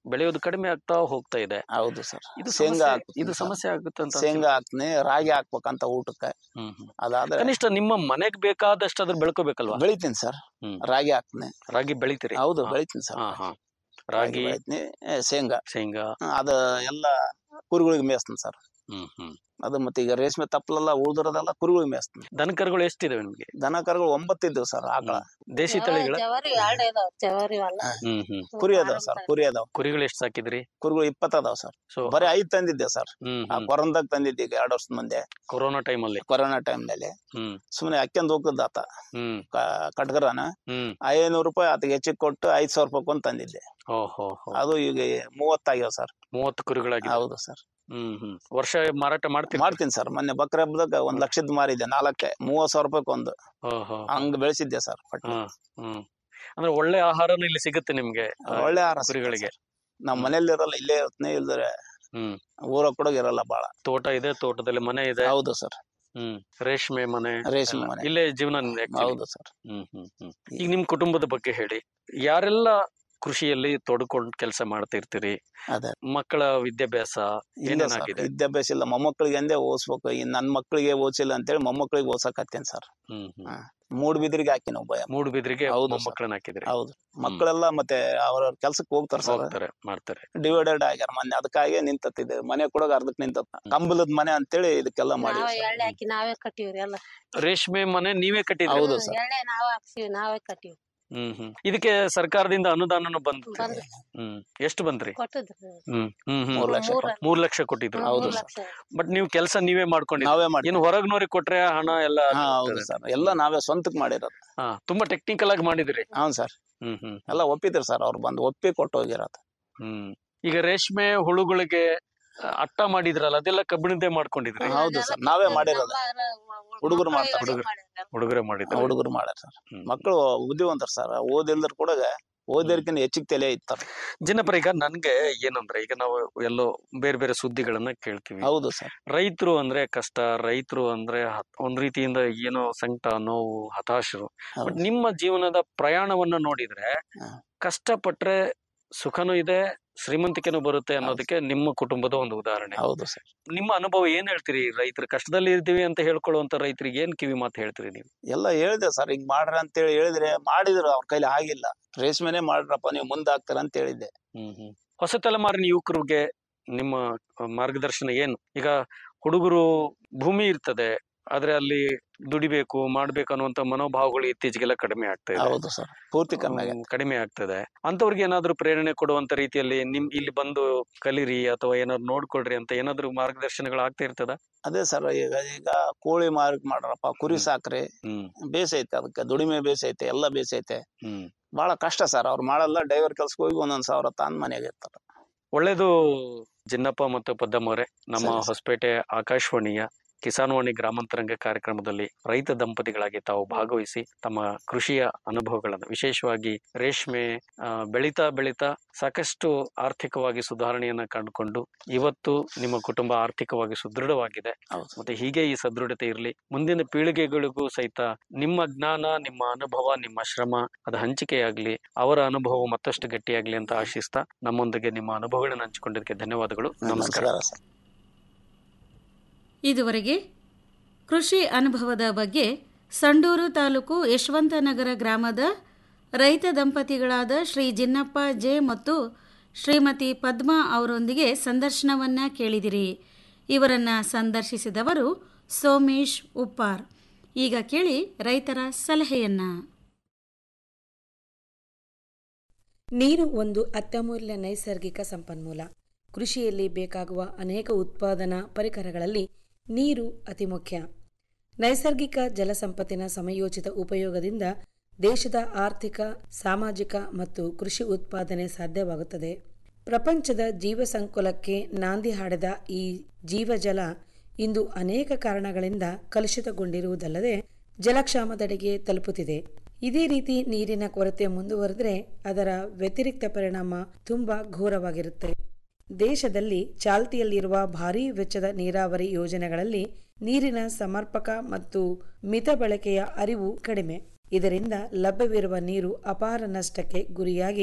ಬೆಳೆಯೋದು ಕಡಿಮೆ ಆಗ್ತಾ ಹೋಗ್ತಾ ಇದೆ ಹೌದು ಸರ್ ಇದು ಶೇಂಗಾ ಸಮಸ್ಯೆ- ಹಾಕ್ತೀನಿ ಇದು ಸರ್. ಸಮಸ್ಯೆ ಆಗುತ್ತೆ ಅಂತ ಶೇಂಗಾ ಹಾಕ್ತೀನಿ ರಾಗಿ ಹಾಕ್ಬೇಕಂತ ಊಟಕ್ಕೆ ಹ್ಮ್ ಹ್ಮ್. ಅದಾದ್ರೆ ಕನಿಷ್ಠ ನಿಮ್ಮ ಮನೆಗ್ ಬೇಕಾದಷ್ಟು ಅದ್ರ ಬೆಳ್ಕೋಬೇಕಲ್ವಾ ಬೆಳಿತೀನಿ ಸರ್ ಹ್ಮ್. ರಾಗಿ ಹಾಕ್ತೀನಿ ರಾಗಿ ಬೆಳಿತೀರಿ ಹೌದು ಹಾ. ಬೆಳಿತೀನಿ ಸರ್ ಹಾ ಹಾ ರಾಗಿ ರಾಗಿ ಬೆಳಿತೀನಿ ಏ, ಶೇಂಗಾ ಶೇಂಗಾ ಅದ ಎಲ್ಲ ಕುರಿಗಳಿಗೆ ಮೇಯಿಸ್ತೀನಿ ಸರ್ ಹ್ಮ್ ಹ್ಮ್ ಅದು ಮತ್ತೆ ಈಗ ರೇಷ್ಮೆ ತಪ್ಪಲೆಲ್ಲ ಉಳ್ದಿರೋದೆಲ್ಲ ಕುರಿಗಳಿಗೆ ಮೇಯಿಸ್ತೀನಿ ದನ ಕರುಗಳು ಎಷ್ಟಿದಾವೆ ನಿಮ್ಗೆ ದನ ಕರುಗಳು ಒಂಬತ್ತು ಇದ್ದವು ಸರ್ ಆಕಳ ದೇಶಿ ತಳಿಗಳ ಜವಾರಿ ಎರಡು ಇದಾವ ಜವಾರಿ ಅಲ್ಲ ಹ್ಮ್ ಹ್ಮ್ ಕುರಿ ಅದಾವ ಸರ್ ಕುರಿ ಅದಾವ ಕುರಿಗಳು ಎಷ್ಟು ಸಾಕಿದ್ರಿ ಕುರಿಗಳು ಇಪ್ಪತ್ತು ಅದಾವ ಸರ್ ಸೊ ಬರೀ ಐದ್ ತಂದಿದ್ದೆ ಸರ್ ಹ್ಮ್ ಆ ಹ್ಮ್. ಕೊರೋನಾದಾಗ ತಂದಿದ್ದೆ ಈಗ ಎರಡು ವರ್ಷದ ಮುಂದೆ ಕೊರೋನಾ ಟೈಮ್ ಅಲ್ಲಿ ಕೊರೋನಾ ಟೈಮ್ ನಲ್ಲಿ ಹ್ಮ್ ಸುಮ್ಮನೆ ಅಕ್ಕೆಂದ್ ಹೋಗದ ಆತ ಹ್ಮ್ ಕ- ಕಟ್ಗರನ ಹ್ಮ್ ಐನೂರು ರೂಪಾಯಿ ಆತಗೆ ಹೆಚ್ಚಿಗೆ ಕೊಟ್ಟು ಐದ್ ಸಾವಿರ ರೂಪಾಯಿ ಕೊಂಡ್ ತಂದಿದ್ದೆ ಓ ಹೋ ಹೋ ಅದು ಈಗ ಮೂವತ್ತಾಗ್ಯಾವ ಸರ್ ಮೂವತ್ತು ಕುರಿಗಳಾಗಿದೆ ಹೌದು ಸರ್ ಹ್ಮ್ ಹ್ಮ್ ವರ್ಷ ಮಾರಾಟ ಮಾಡ್ತೀರಿ ಮಾಡ್ತೀನಿ ಸರ್ ಮೊನ್ನೆ ಬಕ್ರ ಹಬ್ಬದಾಗ ಒಂದ್ ಲಕ್ಷದ ಮಾರಿದ್ದೆ ನಾಲ್ಕೆ ಮೂವತ್ ಸಾವಿರ ರೂಪಾಯಿ ಒಂದು ಓಹೋ ಹಂಗ್ ಬೆಳೆಸಿದ್ದೆ ಸರ್ ಪಟ್ಟಿ ಹ್ಮ್ ಹ್ಮ್ ಅಂದ್ರೆ ಒಳ್ಳೆ ಆಹಾರನು ಇಲ್ಲಿ ಸಿಗುತ್ತೆ ನಿಮ್ಗೆ ಆ, ಒಳ್ಳೆ ಆಹಾರ ಸಿಗುತ್ತೆ ಕುರಿಗಳಿಗೆ ಸರ್. ನಾವ್ ಮನೇಲಿ ಇರಲ್ಲ ಇಲ್ಲೇ ಇರ್ತನೆ ಇಲ್ದ್ರೆ ಹ್ಮ್ ಊರ ಕೂಡ ಇರಲ್ಲ ಬಾಳ ತೋಟ ಇದೆ ತೋಟದಲ್ಲಿ ಮನೆ ಇದೆ ಹೌದು ಸರ್ ಹ್ಮ್ ರೇಷ್ಮೆ ಮನೆ ರೇಷ್ಮೆ ಎಲ್ಲ. ಮನೆ. ಇಲ್ಲೇ ಜೀವನ ನಿಮ್ದು actually. ಹೌದು ಸರ್ ಹ್ಮ್ ಹ್ಮ್ ಹ್ಮ್ ಈಗ ನಿಮ್ ಕುಟುಂಬದ ಬಗ್ಗೆ ಹೇಳಿ ಯಾರೆಲ್ಲ ಕೃಷಿಯಲ್ಲಿ ತೊಡ್ಕೊಂಡು ಕೆಲಸ ಮಾಡ್ತಿರ್ತೀರಿ ಅದೇ ಮಕ್ಕಳ ವಿದ್ಯಾಭ್ಯಾಸ ಇಲ್ಲ ಸರ್ ಏನೇನಾಗಿದೆ ವಿದ್ಯಾಭ್ಯಾಸ ಇಲ್ಲ ಮೊಮ್ಮಕ್ಕಳಿಗೆ ಅಂದೇ ಓದಿಸ್ಬೇಕು ಇನ್ ನನ್ ಮಕ್ಕಳಿಗೆ ಓದಿಸಿಲ್ಲ ಅಂತೇಳಿ ಮೊಮ್ಮಕ್ಕಳಿಗೆ ಓದ್ಸಕತ್ತೇನ್ ಸರ್ ಹ್ಮ್ ಹ್ಮ್ ಹಾ. ಮೂಡ್ಬಿದ್ರಿಗೆ ಹಾಕಿನ ಒಬ್ಬ ಮೂಡುಬಿದ್ರಿಗೆ ಹೌದು ಸರ್. ಮಕ್ಕಳನ್ನ ಹಾಕಿದ್ರಿ ಹೌದು ಮಕ್ಕಳೆಲ್ಲ ಮತ್ತೆ ಅವ್ರ ಕೆಲ್ಸಕ್ಕೆ ಹೋಗ್ತಾರ ಸರ್ ಹೋಗ್ತಾರೆ ಮಾಡ್ತಾರೆ ಡಿವೈಡೆಡ್ ಆಗ್ಯಾರ ಮೊನ್ನೆ ಅದಕ್ಕಾಗಿ ನಿಂತತ್ತಿದೆ ಮನೆ ಕೂಡ ಅರ್ಧಕ್ ನಿಂತ ಕಂಬಲದ ಮನೆ ಅಂತೇಳಿ ಇದಕ್ಕೆಲ್ಲ ಮಾಡಿ ನಾವೇ ಎಳ್ಳೆ ಹಾಕಿ ನಾವೇ ಕಟ್ಟಿವ್ರಿ ಎಲ್ಲ ರೇಷ್ಮೆ ಮನೆ ನೀವೇ ಕಟ್ಟಿದ್ರಿ ಹೌದು ಸರ್ ಎಳ್ಳೆ ನಾವೇ ಹಾಕ್ಸಿವಿ ನಾವೇ ಕಟ್ಟಿವಿ ಹ್ಮ್ ಹ್ಮ್ ಇದಕ್ಕೆ ಸರ್ಕಾರದಿಂದ ಅನುದಾನನು ಬಂತು ಬಂದು ಹ್ಮ್ ಎಷ್ಟು ಬಂತ್ರಿ ಕೊಟ್ಟಿದ್ರು ಹ್ಮ್ ಹ್ಮ್ ಹ್ಮ್ ಮೂರ್ ಲಕ್ಷ ಮೂರ- ಮೂರ್ ಲಕ್ಷ ಕೊಟ್ಟಿದ್ರು ಹೌದು ಮೂರ್ ಸರ್. ಲಕ್ಷ ಬಟ್ ನೀವು ಕೆಲಸ ನೀವೇ ಮಾಡ್ಕೊಂಡಿದ್ರಿ ನಾವೇ ಮಾಡಿ ಇನ್ನು ಹೊರಗ್ನವ್ರಿಗೆ ಕೊಟ್ರೆ ಹಣ ಎಲ್ಲ ಹಾ ಹೌದು ಸರ್ ಎಲ್ಲ ನಾವೇ ಸ್ವಂತಕ್ ಮಾಡಿರೋದು ಹಾ ತುಂಬಾ ಟೆಕ್ನಿಕಲ್ ಆಗಿ ಮಾಡಿದಿರಿ ಹೌದು ಸರ್ ಹ್ಮ್ ಹ್ಮ್ ಎಲ್ಲ ಒಪ್ಪಿದ್ರು ಸರ್ ಅವ್ರು ಬಂದು ಒಪ್ಪಿ ಕೊಟ್ಟು ಹೋಗಿರೋದು ಹ್ಮ್ ಈಗ ರೇಷ್ಮೆ ಹುಳುಗಳಿಗೆ ಆ, ಅಟ್ಟ ಮಾಡಿದ್ರಲ್ಲ ಅದೆಲ್ಲ ಕಬ್ಬಿಣದ್ದೇ ಮಾಡ್ಕೊಂಡಿದ್ರಿ ಹೌದು ಸರ್ ನಾವೇ ಮಾಡಿರೋದು ಹುಡುಗರು ಮಾಡ್ತಾರೆ, ಹುಡುಗರು ಹುಡುಗರೆ ಮಾಡಿದ್ರು ಹುಡುಗರು ಮಾಡ್ಯಾರ ಸರ್ ಹ್ಮ್. ಮಕ್ಕಳು ಬುದ್ಧಿವಂತರು ಸರ್ ಓದಿಲ್ದ್ರ ಕೂಡ ಓದಿರ್ಕಿನ ಹೆಚ್ಚಿಗೆ ತಲೆ ಇತ್ತಾರ ಜನಪರ ಈಗ ನನ್ಗೆ ಏನಂದ್ರೆ ಈಗ ನಾವು ಎಲ್ಲೋ ಬೇರೆ ಬೇರೆ ಸುದ್ದಿಗಳನ್ನ ಕೇಳ್ತೀವಿ ಹೌದು ಸರ್ ರೈತರು ಅಂದ್ರೆ ಕಷ್ಟ ರೈತರು ಅಂದ್ರೆ ಹತ್- ಒಂದ್ ರೀತಿಯಿಂದ ಏನೋ ಸಂಕಟ ನೋವು ಹತಾಶರು ಹೌದು. ಬಟ್ ನಿಮ್ಮ ಜೀವನದ ಪ್ರಯಾಣವನ್ನ ನೋಡಿದ್ರೆ ಹಾ. ಕಷ್ಟಪಟ್ರೆ ಸುಖನೂ ಇದೆ ಶ್ರೀಮಂತಿಕೆನೂ ಬರುತ್ತೆ ಅನ್ನೋದಕ್ಕೆ ನಿಮ್ಮ ಕುಟುಂಬದ ಒಂದು ಉದಾಹರಣೆ ಹೌದು ಸರ್ ನಿಮ್ಮ ಅನುಭವ ಏನ್ ಹೇಳ್ತೀರಿ ರೈತರು ಕಷ್ಟದಲ್ಲಿ ಇರ್ತೀವಿ ಅಂತ ಹೇಳ್ಕೊಳ್ಳುವಂತ ರೈತರಿಗೆ ಏನ್ ಕಿವಿ ಮಾತು ಹೇಳ್ತೀರಿ ನೀವು ಎಲ್ಲ ಹೇಳಿದೆ ಸರ್ ಹಿಂಗ್ ಮಾಡ್ರಿ ಅಂತೇಳಿ ಹೇಳಿದ್ರೆ ಮಾಡಿದ್ರು ಅವ್ರ ಕೈಲಿ ಆಗಿಲ್ಲ ರೇಷ್ಮೆನೆ ಮಾಡ್ರಪ್ಪ ನೀವು ಮುಂದೆ ಆಗ್ತಾರ ಅಂತ ಹೇಳಿದ್ದೆ ಹ್ಮ್ ಹ್ಮ್ ಹೊಸ ತಲೆಮಾರಿನ ಯುವಕರಿಗೆ ನಿಮ್ಮ ಮಾರ್ಗದರ್ಶನ ಏನು ಈಗ ಹುಡುಗರು ಭೂಮಿ ಇರ್ತದೆ ಆದ್ರೆ ಅಲ್ಲಿ ದುಡಿಬೇಕು ಮಾಡ್ಬೇಕು ಅನ್ನುವಂತ ಮನೋಭಾವಗಳು ಇತ್ತೀಚೆಗೆಲ್ಲ ಕಡಿಮೆ ಆಗ್ತಾ ಇದೆ ಹೌದು ಸರ್ ಪೂರ್ತಿ ಕಮ್ಮಿ ಆಗೈತೆ. ಹ್ಮ್, ಕಡಿಮೆ ಆಗ್ತದೆ ಅಂತವ್ರಿಗೆ ಏನಾದ್ರು ಪ್ರೇರಣೆ ಕೊಡುವಂತ ರೀತಿಯಲ್ಲಿ ನಿಮ್ ಇಲ್ಲಿ ಬಂದು ಕಲೀರಿ ಅಥವಾ ಏನಾದ್ರು ನೋಡ್ಕೊಳ್ರಿ ಅಂತ ಏನಾದ್ರು ಮಾರ್ಗದರ್ಶನಗಳು ಆಗ್ತಾ ಇರ್ತದ ಅದೇ ಸರ್ ಈಗ ಈಗ ಕೋಳಿ ಮಾರಕ್ ಮಾಡ್ರಪ್ಪ ಕುರಿ ಸಾಕ್ರಿ ಹ್ಮ್ ಬೇಸೈತೆ ಅದಕ್ಕೆ ದುಡಿಮೆ ಬೇಸೈತೆ ಎಲ್ಲ ಬೇಸೈತೆ ಹ್ಮ್ ಬಹಳ ಕಷ್ಟ ಸರ್ ಅವ್ರು ಮಾಡಲ್ಲ ಡ್ರೈವರ್ ಕೆಲ್ಸಕ್ಕೆ ಹೋಗಿ ಒಂದೊಂದ್ ಸಾವಿರ ತಾನ್ ಮನೆಯಾಗ ಇರ್ತಾರ ಒಳ್ಳೇದು ಜಿನ್ನಪ್ಪ ಮತ್ತು ಪದ್ದಮ್ಮವರೇ ನಮ್ಮ ಸರಿ, ಸರಿ. ಹೊಸಪೇಟೆ ಆಕಾಶವಾಣಿಯ ಕಿಸಾನ್ವಾಣಿ ಗ್ರಾಮಾಂತರಂಗ ಕಾರ್ಯಕ್ರಮದಲ್ಲಿ ರೈತ ದಂಪತಿಗಳಾಗಿ ತಾವು ಭಾಗವಹಿಸಿ ತಮ್ಮ ಕೃಷಿಯ ಅನುಭವಗಳನ್ನು ವಿಶೇಷವಾಗಿ ರೇಷ್ಮೆ ಆ, ಬೆಳೀತಾ ಬೆಳೀತಾ ಸಾಕಷ್ಟು ಆರ್ಥಿಕವಾಗಿ ಸುಧಾರಣೆಯನ್ನ ಕಂಡುಕೊಂಡು ಇವತ್ತು ನಿಮ್ಮ ಕುಟುಂಬ ಆರ್ಥಿಕವಾಗಿ ಸುದೃಢವಾಗಿದೆ ಹೌದು ಮತ್ತೆ ಹೀಗೆ ಈ ಸದೃಢತೆ ಇರಲಿ ಮುಂದಿನ ಪೀಳಿಗೆಗಳಿಗೂ ಸಹಿತ ನಿಮ್ಮ ಜ್ಞಾನ ನಿಮ್ಮ ಅನುಭವ ನಿಮ್ಮ ಶ್ರಮ ಅದು ಹಂಚಿಕೆಯಾಗ್ಲಿ ಅವರ ಅನುಭವ ಮತ್ತಷ್ಟು ಗಟ್ಟಿಯಾಗ್ಲಿ ಅಂತ ಆಶಿಸ್ತಾ ನಮ್ಮೊಂದಿಗೆ ನಿಮ್ಮ ಅನುಭವಗಳನ್ನು ಹಂಚಿಕೊಂಡಿದ್ದಕ್ಕೆ ಧನ್ಯವಾದಗಳು ನಮಸ್ಕಾರ ನಮಸ್ಕಾರ ಸರ್ ಇದುವರೆಗೆ ಕೃಷಿ ಅನುಭವದ ಬಗ್ಗೆ ಸಂಡೂರು ತಾಲೂಕು ಯಶವಂತನಗರ ಗ್ರಾಮದ ರೈತ ದಂಪತಿಗಳಾದ ಶ್ರೀ ಜಿನ್ನಪ್ಪ ಜೆ ಮತ್ತು ಶ್ರೀಮತಿ ಪದ್ಮಾ ಅವರೊಂದಿಗೆ ಸಂದರ್ಶನವನ್ನ ಕೇಳಿದಿರಿ ಇವರನ್ನ ಸಂದರ್ಶಿಸಿದವರು ಸೋಮೇಶ್ ಉಪ್ಪಾರ್ ಈಗ ಕೇಳಿ ರೈತರ ಸಲಹೆಯನ್ನ ನೀರು ಒಂದು ಅತ್ಯಮೂಲ್ಯ ನೈಸರ್ಗಿಕ ಸಂಪನ್ಮೂಲ ಕೃಷಿಯಲ್ಲಿ ಬೇಕಾಗುವ ಅನೇಕ ಉತ್ಪಾದನಾ ಪರಿಕರಗಳಲ್ಲಿ ನೀರು ಅತಿ ಮುಖ್ಯ ನೈಸರ್ಗಿಕ ಜಲಸಂಪತ್ತಿನ ಸಮಯೋಚಿತ ಉಪಯೋಗದಿಂದ ದೇಶದ ಆರ್ಥಿಕ ಸಾಮಾಜಿಕ ಮತ್ತು ಕೃಷಿ ಉತ್ಪಾದನೆ ಸಾಧ್ಯವಾಗುತ್ತದೆ ಪ್ರಪಂಚದ ಜೀವಸಂಕುಲಕ್ಕೆ ನಾಂದಿ ಹಾಡಿದ ಈ ಜೀವಜಲ ಇಂದು ಅನೇಕ ಕಾರಣಗಳಿಂದ ಕಲುಷಿತಗೊಂಡಿರುವುದಲ್ಲದೆ ಜಲಕ್ಷಾಮದಡೆಗೆ ತಲುಪುತ್ತಿದೆ ಇದೇ ರೀತಿ ನೀರಿನ ಕೊರತೆ ಮುಂದುವರೆದರೆ ಅದರ ವ್ಯತಿರಿಕ್ತ ಪರಿಣಾಮ ತುಂಬಾ ಘೋರವಾಗಿರುತ್ತೆ ದೇಶದಲ್ಲಿ ಚಾಲ್ತಿಯಲ್ಲಿರುವ ಭಾರೀ ವೆಚ್ಚದ ನೀರಾವರಿ ಯೋಜನೆಗಳಲ್ಲಿ ನೀರಿನ ಸಮರ್ಪಕ ಮತ್ತು ಮಿತ ಬಳಕೆಯ ಅರಿವು ಕಡಿಮೆ ಇದರಿಂದ ಲಭ್ಯವಿರುವ ನೀರು ಅಪಾರ ನಷ್ಟಕ್ಕೆ ಗುರಿಯಾಗಿ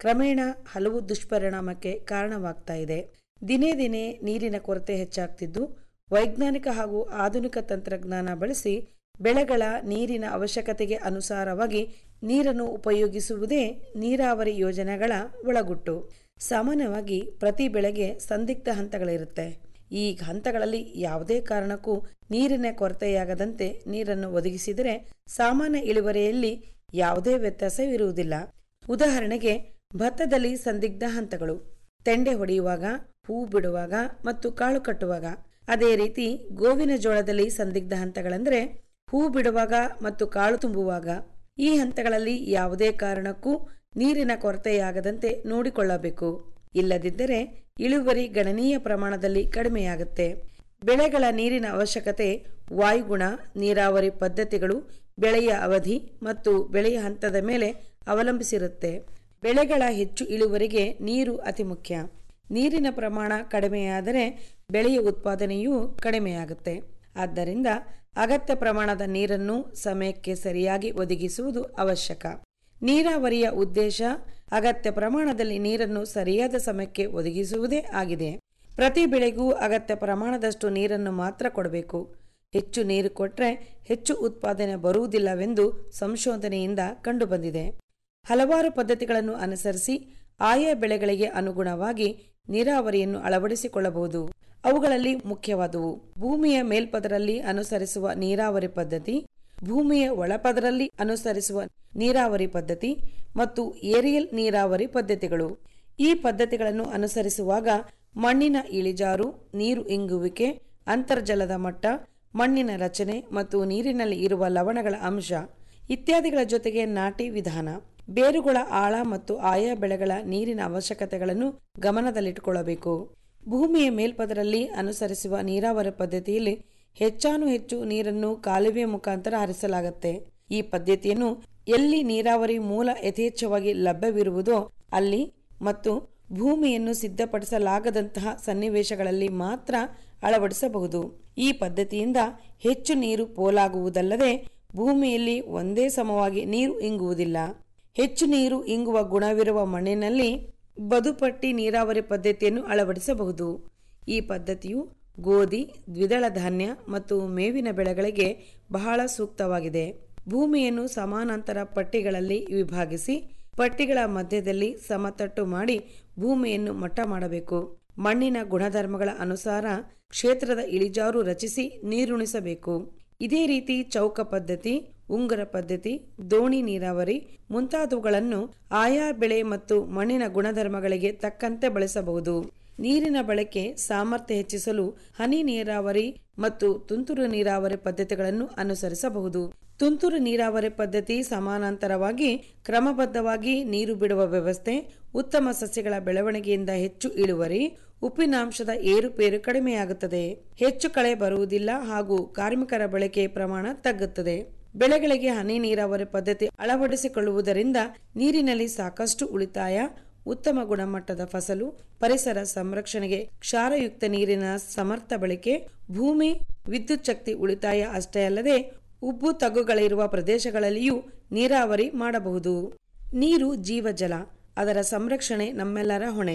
ಕ್ರಮೇಣ ಹಲವು ದುಷ್ಪರಿಣಾಮಕ್ಕೆ ಕಾರಣವಾಗ್ತಾ ಇದೆ ದಿನೇ ದಿನೇ ನೀರಿನ ಕೊರತೆ ಹೆಚ್ಚಾಗ್ತಿದ್ದು ವೈಜ್ಞಾನಿಕ ಹಾಗೂ ಆಧುನಿಕ ತಂತ್ರಜ್ಞಾನ ಬಳಸಿ ಬೆಳೆಗಳ ನೀರಿನ ಅವಶ್ಯಕತೆಗೆ ಅನುಸಾರವಾಗಿ ನೀರನ್ನು ಉಪಯೋಗಿಸುವುದೇ ನೀರಾವರಿ ಯೋಜನೆಗಳ ಒಳಗುಟ್ಟು ಸಾಮಾನ್ಯವಾಗಿ ಪ್ರತಿ ಬೆಳೆಗೆ ಸಂದಿಗ್ಧ ಹಂತಗಳಿರುತ್ತೆ ಈ ಹಂತಗಳಲ್ಲಿ ಯಾವುದೇ ಕಾರಣಕ್ಕೂ ನೀರಿನ ಕೊರತೆಯಾಗದಂತೆ ನೀರನ್ನು ಒದಗಿಸಿದರೆ ಸಾಮಾನ್ಯ ಇಳುವರಿಯಲ್ಲಿ ಯಾವುದೇ ವ್ಯತ್ಯಾಸವಿರುವುದಿಲ್ಲ ಉದಾಹರಣೆಗೆ ಭತ್ತದಲ್ಲಿ ಸಂದಿಗ್ಧ ಹಂತಗಳು ತೆಂಡೆ ಹೊಡೆಯುವಾಗ ಹೂ ಬಿಡುವಾಗ ಮತ್ತು ಕಾಳು ಕಟ್ಟುವಾಗ ಅದೇ ರೀತಿ ಗೋವಿನ ಜೋಳದಲ್ಲಿ ಸಂದಿಗ್ಧ ಹಂತಗಳೆಂದರೆ ಹೂ ಬಿಡುವಾಗ ಮತ್ತು ಕಾಳು ತುಂಬುವಾಗ ಈ ಹಂತಗಳಲ್ಲಿ ಯಾವುದೇ ಕಾರಣಕ್ಕೂ ನೀರಿನ ಕೊರತೆಯಾಗದಂತೆ ನೋಡಿಕೊಳ್ಳಬೇಕು ಇಲ್ಲದಿದ್ದರೆ ಇಳುವರಿ ಗಣನೀಯ ಪ್ರಮಾಣದಲ್ಲಿ ಕಡಿಮೆಯಾಗುತ್ತೆ ಬೆಳೆಗಳ ನೀರಿನ ಅವಶ್ಯಕತೆ ವಾಯುಗುಣ ನೀರಾವರಿ ಪದ್ಧತಿಗಳು ಬೆಳೆಯ ಅವಧಿ ಮತ್ತು ಬೆಳೆಯ ಹಂತದ ಮೇಲೆ ಅವಲಂಬಿಸಿರುತ್ತೆ ಬೆಳೆಗಳ ಹೆಚ್ಚು ಇಳುವರಿಗೆ ನೀರು ಅತಿ ಮುಖ್ಯ ನೀರಿನ ಪ್ರಮಾಣ ಕಡಿಮೆಯಾದರೆ ಬೆಳೆಯ ಉತ್ಪಾದನೆಯೂ ಕಡಿಮೆಯಾಗುತ್ತೆ ಆದ್ದರಿಂದ ಅಗತ್ಯ ಪ್ರಮಾಣದ ನೀರನ್ನು ಸಮಯಕ್ಕೆ ಸರಿಯಾಗಿ ಒದಗಿಸುವುದು ಅವಶ್ಯಕ ನೀರಾವರಿಯ ಉದ್ದೇಶ ಅಗತ್ಯ ಪ್ರಮಾಣದಲ್ಲಿ ನೀರನ್ನು ಸರಿಯಾದ ಸಮಯಕ್ಕೆ ಒದಗಿಸುವುದೇ ಆಗಿದೆ ಪ್ರತಿ ಬೆಳೆಗೂ ಅಗತ್ಯ ಪ್ರಮಾಣದಷ್ಟು ನೀರನ್ನು ಮಾತ್ರ ಕೊಡಬೇಕು ಹೆಚ್ಚು ನೀರು ಕೊಟ್ಟರೆ ಹೆಚ್ಚು ಉತ್ಪಾದನೆ ಬರುವುದಿಲ್ಲವೆಂದು ಸಂಶೋಧನೆಯಿಂದ ಕಂಡುಬಂದಿದೆ ಹಲವಾರು ಪದ್ಧತಿಗಳನ್ನು ಅನುಸರಿಸಿ ಆಯಾ ಬೆಳೆಗಳಿಗೆ ಅನುಗುಣವಾಗಿ ನೀರಾವರಿಯನ್ನು ಅಳವಡಿಸಿಕೊಳ್ಳಬಹುದು ಅವುಗಳಲ್ಲಿ ಮುಖ್ಯವಾದವು ಭೂಮಿಯ ಮೇಲ್ಪದರಲ್ಲಿ ಅನುಸರಿಸುವ ನೀರಾವರಿ ಪದ್ಧತಿ ಭೂಮಿಯ ಒಳಪದರಲ್ಲಿ ಅನುಸರಿಸುವ ನೀರಾವರಿ ಪದ್ಧತಿ ಮತ್ತು ಏರಿಯಲ್ ನೀರಾವರಿ ಪದ್ಧತಿಗಳು ಈ ಪದ್ಧತಿಗಳನ್ನು ಅನುಸರಿಸುವಾಗ ಮಣ್ಣಿನ ಇಳಿಜಾರು ನೀರು ಇಂಗುವಿಕೆ ಅಂತರ್ಜಲದ ಮಟ್ಟ ಮಣ್ಣಿನ ರಚನೆ ಮತ್ತು ನೀರಿನಲ್ಲಿ ಇರುವ ಲವಣಗಳ ಅಂಶ ಇತ್ಯಾದಿಗಳ ಜೊತೆಗೆ ನಾಟಿ ವಿಧಾನ ಬೇರುಗಳ ಆಳ ಮತ್ತು ಆಯಾ ಬೆಳೆಗಳ ನೀರಿನ ಅವಶ್ಯಕತೆಗಳನ್ನು ಗಮನದಲ್ಲಿಟ್ಟುಕೊಳ್ಳಬೇಕು ಭೂಮಿಯ ಮೇಲ್ಪದರಲ್ಲಿ ಅನುಸರಿಸುವ ನೀರಾವರಿ ಪದ್ಧತಿಯಲ್ಲಿ ಹೆಚ್ಚಾನು ಹೆಚ್ಚು ನೀರನ್ನು ಕಾಲುವೆ ಮುಖಾಂತರ ಹರಿಸಲಾಗುತ್ತೆ ಈ ಪದ್ಧತಿಯನ್ನು ಎಲ್ಲಿ ನೀರಾವರಿ ಮೂಲ ಯಥೇಚ್ಛವಾಗಿ ಲಭ್ಯವಿರುವುದೋ ಅಲ್ಲಿ ಮತ್ತು ಭೂಮಿಯನ್ನು ಸಿದ್ಧಪಡಿಸಲಾಗದಂತಹ ಸನ್ನಿವೇಶಗಳಲ್ಲಿ ಮಾತ್ರ ಅಳವಡಿಸಬಹುದು ಈ ಪದ್ಧತಿಯಿಂದ ಹೆಚ್ಚು ನೀರು ಪೋಲಾಗುವುದಲ್ಲದೆ ಭೂಮಿಯಲ್ಲಿ ಒಂದೇ ಸಮವಾಗಿ ನೀರು ಇಂಗುವುದಿಲ್ಲ ಹೆಚ್ಚು ನೀರು ಇಂಗುವ ಗುಣವಿರುವ ಮಣ್ಣಿನಲ್ಲಿ ಬದುಪಟ್ಟಿ ನೀರಾವರಿ ಪದ್ಧತಿಯನ್ನು ಅಳವಡಿಸಬಹುದು ಈ ಪದ್ಧತಿಯು ಗೋಧಿ ದ್ವಿದಳ ಧಾನ್ಯ ಮತ್ತು ಮೇವಿನ ಬೆಳೆಗಳಿಗೆ ಬಹಳ ಸೂಕ್ತವಾಗಿದೆ ಭೂಮಿಯನ್ನು ಸಮಾನಾಂತರ ಪಟ್ಟಿಗಳಲ್ಲಿ ವಿಭಾಗಿಸಿ ಪಟ್ಟಿಗಳ ಮಧ್ಯದಲ್ಲಿ ಸಮತಟ್ಟು ಮಾಡಿ ಭೂಮಿಯನ್ನು ಮಟ್ಟ ಮಾಡಬೇಕು ಮಣ್ಣಿನ ಗುಣಧರ್ಮಗಳ ಅನುಸಾರ ಕ್ಷೇತ್ರದ ಇಳಿಜಾರು ರಚಿಸಿ ನೀರುಣಿಸಬೇಕು ಇದೇ ರೀತಿ ಚೌಕ ಪದ್ಧತಿ ಉಂಗುರ ಪದ್ಧತಿ ದೋಣಿ ನೀರಾವರಿ ಮುಂತಾದವುಗಳನ್ನು ಆಯಾ ಬೆಳೆ ಮತ್ತು ಮಣ್ಣಿನ ಗುಣಧರ್ಮಗಳಿಗೆ ತಕ್ಕಂತೆ ಬಳಸಬಹುದು ನೀರಿನ ಬಳಕೆ ಸಾಮರ್ಥ್ಯ ಹೆಚ್ಚಿಸಲು ಹನಿ ನೀರಾವರಿ ಮತ್ತು ತುಂತುರು ನೀರಾವರಿ ಪದ್ಧತಿಗಳನ್ನು ಅನುಸರಿಸಬಹುದು ತುಂತುರು ನೀರಾವರಿ ಪದ್ಧತಿ ಸಮಾನಾಂತರವಾಗಿ ಕ್ರಮಬದ್ಧವಾಗಿ ನೀರು ಬಿಡುವ ವ್ಯವಸ್ಥೆ ಉತ್ತಮ ಸಸ್ಯಗಳ ಬೆಳವಣಿಗೆಯಿಂದ ಹೆಚ್ಚು ಇಳುವರಿ ಉಪ್ಪಿನಾಂಶದ ಏರುಪೇರು ಕಡಿಮೆಯಾಗುತ್ತದೆ ಹೆಚ್ಚು ಕಳೆ ಬರುವುದಿಲ್ಲ ಹಾಗೂ ಕಾರ್ಮಿಕರ ಬಳಕೆ ಪ್ರಮಾಣ ತಗ್ಗುತ್ತದೆ ಬೆಳೆಗಳಿಗೆ ಹನಿ ನೀರಾವರಿ ಪದ್ಧತಿ ಅಳವಡಿಸಿಕೊಳ್ಳುವುದರಿಂದ ನೀರಿನಲ್ಲಿ ಸಾಕಷ್ಟು ಉಳಿತಾಯ ಉತ್ತಮ ಗುಣಮಟ್ಟದ ಫಸಲು ಪರಿಸರ ಸಂರಕ್ಷಣೆಗೆ ಕ್ಷಾರಯುಕ್ತ ನೀರಿನ ಸಮರ್ಥ ಬಳಕೆ ಭೂಮಿ ವಿದ್ಯುತ್ ಶಕ್ತಿ ಉಳಿತಾಯ ಅಷ್ಟೇ ಅಲ್ಲದೆ ಉಬ್ಬು ತಗ್ಗುಗಳಿರುವ ಪ್ರದೇಶಗಳಲ್ಲಿಯೂ ನೀರಾವರಿ ಮಾಡಬಹುದು ನೀರು ಜೀವಜಲ ಅದರ ಸಂರಕ್ಷಣೆ ನಮ್ಮೆಲ್ಲರ ಹೊಣೆ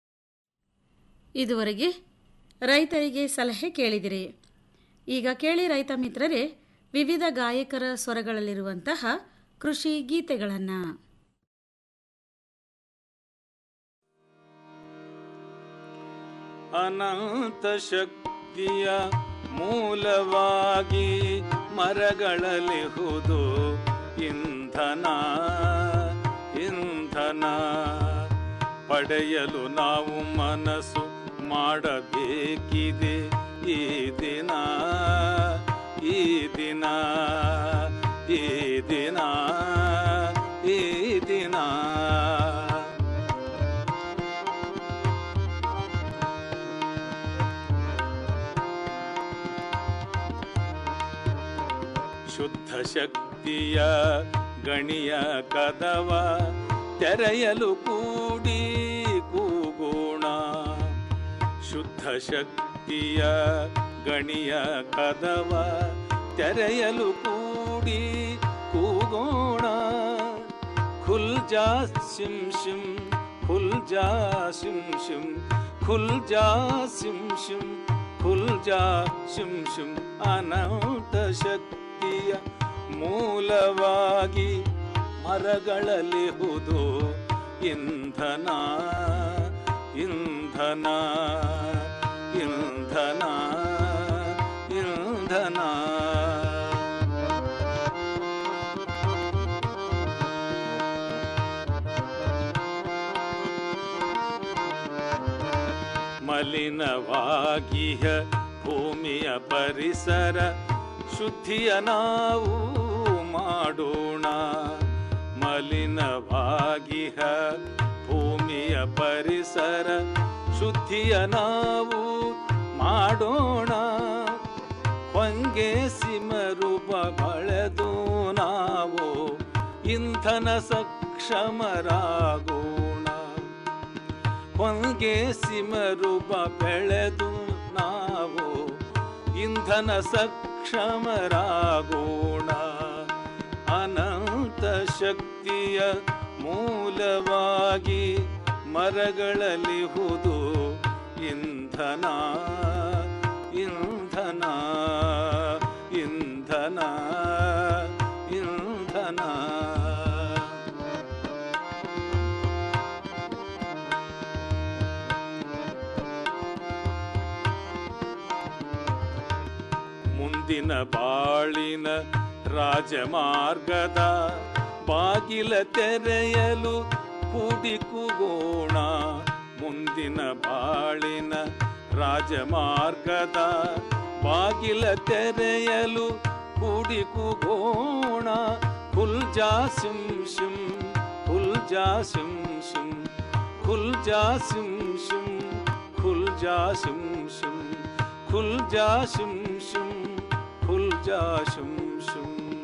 ಇದುವರೆಗೆ ರೈತರಿಗೆ ಸಲಹೆ ಕೇಳಿದಿರಿ ಈಗ ಕೇಳಿ ರೈತ ಮಿತ್ರರೇ ವಿವಿಧ ಗಾಯಕರ ಸ್ವರಗಳಲ್ಲಿರುವಂತಹ ಕೃಷಿ ಗೀತೆಗಳನ್ನು ಅನಂತ ಶಕ್ತಿಯ ಮೂಲವಾಗಿ ಮರಗಳಲಿಹುದು ಇಂಧನ ಇಂಧನ ಪಡೆಯಲು ನಾವು ಮನಸ್ಸು ಮಾಡಬೇಕಿದೆ ಈ ದಿನ ಈ ದಿನ ಈ ದಿನ ಈ ದಿನ ಶುದ್ಧ ಶಕ್ತಿಯ ಗಣಿಯ ಕದವ ತೆರೆಯಲು ಕೂಡಿ ಕೂಗೋಣ ಶುದ್ಧ ಶಕ್ತಿಯ ಗಣಿಯ ಕದವ ತೆರೆಯಲು ಕೂಡಿ ಕೂಗೋಣ ಖುಲ್ जा सिम सिम खुल जा सिम सिम खुल जा सिम सिम खुल जा ಸಿಂ ಶಿಂ ಅನಂತ ಶಕ್ತಿಯ ಮೂಲವಾಗಿ ಮರಗಳಲ್ಲಿ ಹುದು ಇಂಧನ ಇಂಧನ ಇಂಧನ ಇಂಧನ ಮಲಿನವಾಗಿಯ ಭೂಮಿಯ ಪರಿಸರ ಶುದ್ಧಿಯ ನಾವು ಮಾಡೋಣ ಮಲಿನವಾಗಿಹ ಭೂಮಿಯ ಪರಿಸರ ಶುದ್ಧಿಯ ನಾವು ಮಾಡೋಣ ಹೊಂಗೆ ಸಿಮರೂಪ ಬಳೆದು ನಾವು ಇಂಧನ ಸಕ್ಷಮರಾಗೋಣ ಹೊಂಗೆ ಸಿಮರೂಪ ಬೆಳೆದು ನಾವು ಇಂಧನ ಸಕ್ಷಮರಾಗೋಣ ಅನಂತ ಶಕ್ತಿಯ ಮೂಲವಾಗಿ ಮರಗಳಲ್ಲಿ ಹುದು ಇಂಧನ ಇಂಧನ ಇಂಧನ ಇಂಧನ ಮುಂದಿನ ಬಾಳಿನ ರಾಜಮಾರ್ಗದ ಬಾಗಿಲ ತೆರೆಯಲು ಕೂಡಿ ಕೂಗೋಣ ಮುಂದಿನ ಬಾಳಿನ ರಾಜಮಾರ್ಗದ ಬಾಗಿಲ ತೆರೆಯಲು ಕೂಡಿ ಕೂಗೋಣ ಖುಲ್ ಜಾ ಸಿಂ ಸಿಂ ಖುಲ್ ಜಾ ಸಿಂ ಸಿಂ ಖುಲ್ ಜಾ ಸಿಂ ಸಿಂ ಖುಲ್ ಜಾ ಸಿಂ ಸಿಂ ಖುಲ್ ಜಾ ಸಿಂ ಸಿಂ ಖುಲ್ ಜಾ ಸಿಂ ಸಿಂ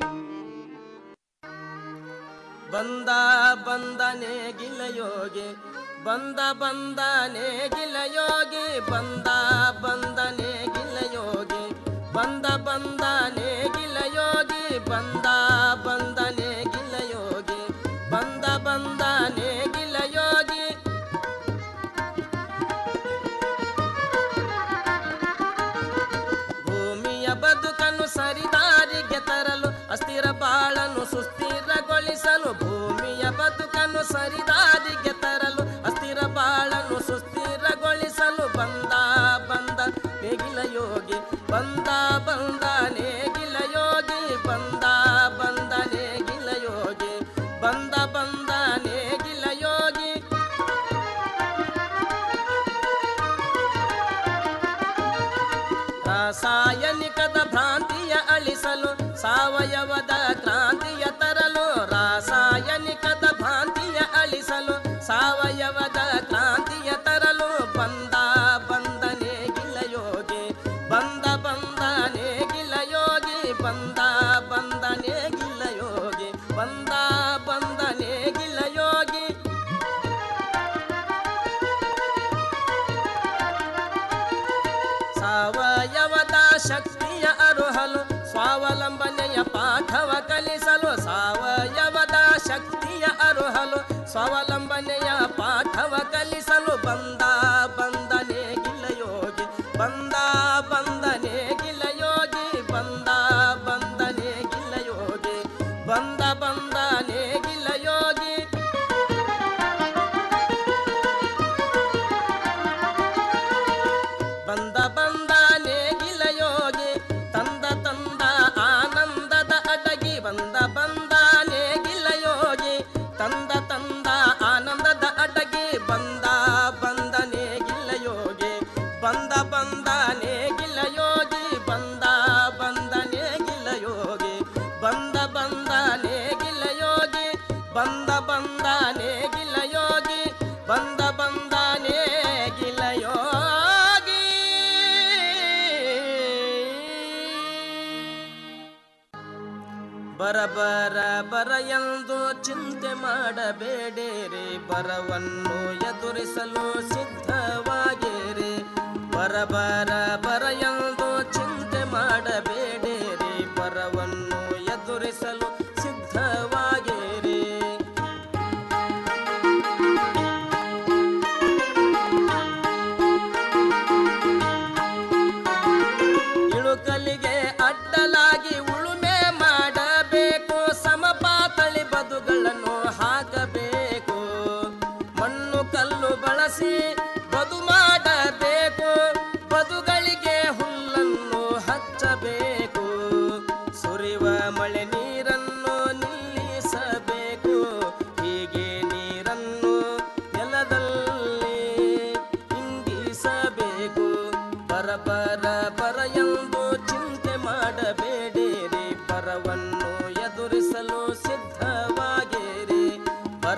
ಬಂದ ಬಂದನೆ ಗಿಲಯೋಗಿ ಬಂದ ಬಂದನೆ ಗಿಲಯೋಗಿ ಬಂದ ಬಂದನೆ ಗಿಲಯೋಗಿ ಬಂದ ಬಂದನೆ ಗಿಲಯೋಗಿ ಬಂದ ಬಂದನೆ ಗಿಲಯೋಗಿ ಬಂದ ಬಂದನೆ ಗಿಲಯೋಗಿ ಭೂಮಿಯ ಬದುಕನ್ನು ಸರಿದಾರಿಗೆ ತರಲು ಅಸ್ಥಿರ ಬಾಳನ್ನು ಸುಸ್ಥಿರಗೊಳಿಸಲು ಭೂಮಿಯ ಬದುಕನ್ನು ಸರಿದಾರಿಗೆ ತರಲು ಅಸ್ಥಿರ ಬಾಳನ್ನು ಸುಸ್ಥಿರಗೊಳಿಸಲು ಬಂದ ಬಂದ ನೇಗಿಲ ಯೋಗಿ ಬಂದ ಬಂದ ನೇಗಿಲ ಯೋಗಿ ಬಂದ ಬಂದ ನೇಗಿಲ ಯೋಗಿ ಬಂದ ಬಂದ ನೇಗಿಲ ಯೋಗಿ ರಾಸಾಯನಿಕದ ಭ್ರಾಂತಿಯ ಅಳಿಸಲು ಸಾವಯವದ ಕ್ರಾಂತಿಯ ತರಲು ರಾಸಾಯನಿಕದ ಭ್ರಾಂತಿಯ ಅಳಿಸಲು ಸಾವಯವದ ಕ್ರಾಂತಿಯ ತರಲು ಬಂದ ಬಂದನೆ ಗಿಲಯೋಗಿ ಬಂದ ಬಂದನೆ ಗಿಲಯೋಗಿ ಬಂದ ಬಂದನೆ ಗಿಲಯೋಗಿ ಬಂದ ಬಂದನೆ ಗಿಲಯೋಗಿ ಸಾವಯವದ ಶಕ್ತಿಯ ಅರುಹಲು ಸ್ವಾವಲಂಬನೆಯ ಪಾಠವ ಕಲಿಸಲು ಸಾವಯವದ ಶಕ್ತಿಯ ಅರುಹಲು ಸ್ವಾವಲಂಬನೆಯ ಪಾಠವ ಕಲಿಸಲು ಬಂದ ಬಂದನೆ ಗಿಲಯೋಗಿ ಬಂದ ಬಂದನೆ ಗಿಲಯೋಗಿ ಬಂದ ಬಂದನೆ ಗಿಲಯೋಗಿ ಬಂದ ಬಂದನೆ ಗಿಲಯೋಗಿ ಬಂದ ಬಂದ ನೇಗಿಲ ಯೋಗಿ ತಂದ ತಂದ ಆನಂದದ ಅಡಗಿ ಬಂದ ಬಂದ ನೇಗಿಲ ಯೋಗಿ ತಂದ ತಂದ ಆನಂದದ ಅಡಗಿ ಬಂದ ಬಂದ ನೇಗಿಲ ಯೋಗಿ ಬಂದ ಬಂದ ನೇಗಿಲ ಯೋಗಿ ಬಂದ ಬಂದ ನೇಗಿಲ ಯೋಗಿ ಬಂದ ಬಂದ ನೇಗಿಲ ಯೋಗಿ ಬಂದ ಬಂದ ನೇಗಿಲ ಯೋಗಿ ಬಂದ ಬಂದ ನೇಗಿಲ ಯೋಗಿ ಬರ ಬರ ಬರ ಎಂದು ಚಿಂತೆ ಮಾಡಬೇಡಿರಿ ಬರವನ್ನು ಎದುರಿಸಲು ಸಿದ್ಧವಾಗಿರಿ ಬರ ಬರ ಬರ ಎಂದು ಚಿಂತೆ ಮಾಡಬೇಡಿರಿ ಬರವನ್ನು ಎದುರಿಸಲು ಸಿದ್ಧವಾಗಿರಿ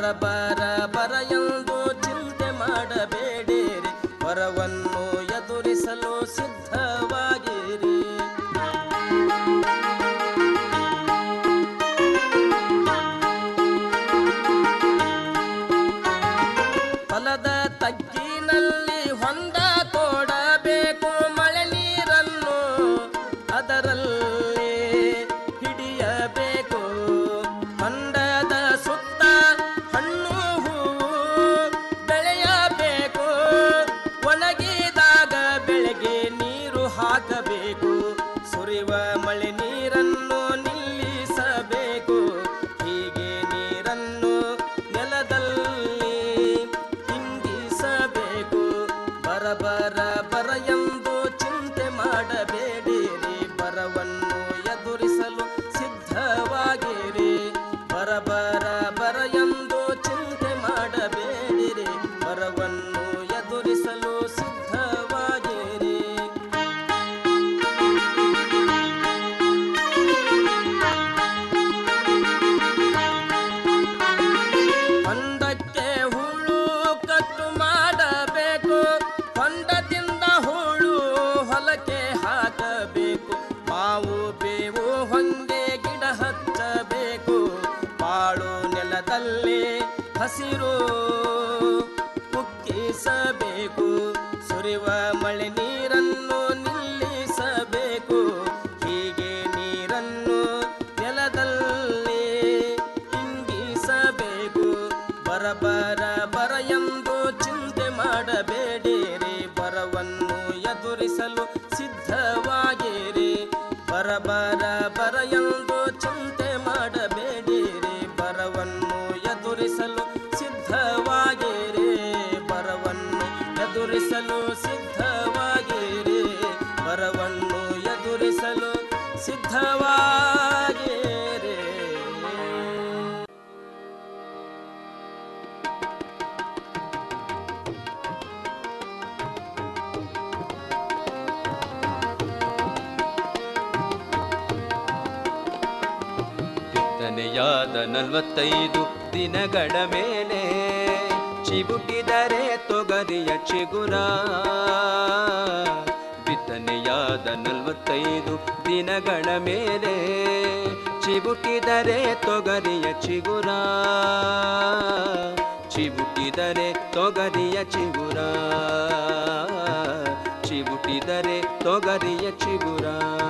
ಬರ ಬರ ಎಂದು ಚಿಂತೆ ಮಾಡಬೇಡಿರಿ ಬರವನ್ನು ಎದುರಿಸಲು ಸಿದ್ಧವಾಗಿರಿ ಹೊಲದ ತಗ್ಗಿನಲ್ಲಿ ಹೊಂದ ತೋಡಬೇಕು ಮಳೆ ನೀರನ್ನು ಅದರಲ್ಲಿ ಹಿಡಿಯಬೇಕು ಹೊಂಡದ ಸುತ್ತ ಹಣ್ಣು ಹೂವು ಬೆಳೆಯಬೇಕು ಒಣಗಿದಾಗ ಬೆಳೆಗೆ ನೀರು ಹಾಕಬೇಕು ಸುರಿವ ಮಳೆ ನೀರನ್ನು ನಿಲ್ಲಿಸಬೇಕು ಹೀಗೆ ನೀರನ್ನು ನೆಲದಲ್ಲಿ ಇಂಗಿಸಬೇಕು ಬರ ಬರ ಬರ ಎಂದು ಚಿಂತೆ ಮಾಡಬೇಡಿರಿ ಬರವನ್ನು ಎದುರಿಸಲು ಸಿದ್ಧವಾಗಿರಿ ಬರ ಬರ ಬರ ಎಂದು ಚಿಂತೆ ಮಾಡಬೇಡಿರಿ ಬರವನ್ನು ಎದುರಿಸಲು ಸಿದ್ಧವಾಗಿರಿ ಹೊಂಡಕ್ಕೆ ಹುಳು ಕಟ್ಟು ಮಾಡಬೇಕು ಹೊಂಡದಿಂದ ಹುಳು ಹೊಲಕ್ಕೆ ಹಾಕಬೇಕು ಮಾವು ಬೇವು ಹೊಂಗೆ ಗಿಡ ಹಚ್ಚಬೇಕು ಬಾಳು ನೆಲದಲ್ಲಿ ಹಸಿರು ಮುಕ್ಕಿಸಬೇಕು ಸುರಿವ ಮಳೆ ನೀರನ್ನು ನಿಲ್ಲಿಸಬೇಕು ಹೀಗೆ ನೀರನ್ನು ನೆಲದಲ್ಲಿ ಇಂಗಿಸಬೇಕು ಬರ ಬರ ಬರ ಎಂದು ಚಿಂತೆ ಮಾಡಬೇಡಿರಿ ಬರವನ್ನು ಎದುರಿಸಲು ಸಿದ್ಧವಾಗಿರಿ ಬರ ಬರ ಬರ ಎಂದು ಚಿಂತೆ ಮಾಡಬೇಡಿರಿ ಬರವನ್ನು ಎದುರಿಸಲು ಸಿದ್ಧವಾಗಿರಿ ಬರವನ್ನು ಎದುರಿಸಲು ಸಿದ್ಧವಾಗಿರಿ ಬರವನ್ನು ಎದುರಿಸಲು ಸಿದ್ಧವಾಗಿರಿ ಬಿತ್ತನೆಯಾದ ನಲವತ್ತೈದು ದಿನಗಳ ಮೇಲೆ ಚಿಬುಟಿದರೆ ತೊಗರಿಯ ಚಿಗುರ ಬಿತ್ತನೆಯಾದ ನಲವತ್ತೈದು ದಿನಗಳ ಮೇಲೆ ಚಿಬುಟಿದರೆ ತೊಗರಿಯ ಚಿಗುರ ಚಿಬುಟಿದರೆ ತೊಗರಿಯ ಚಿಗುರ ಚಿಬುಟಿದರೆ ತೊಗರಿಯ ಚಿಗುರ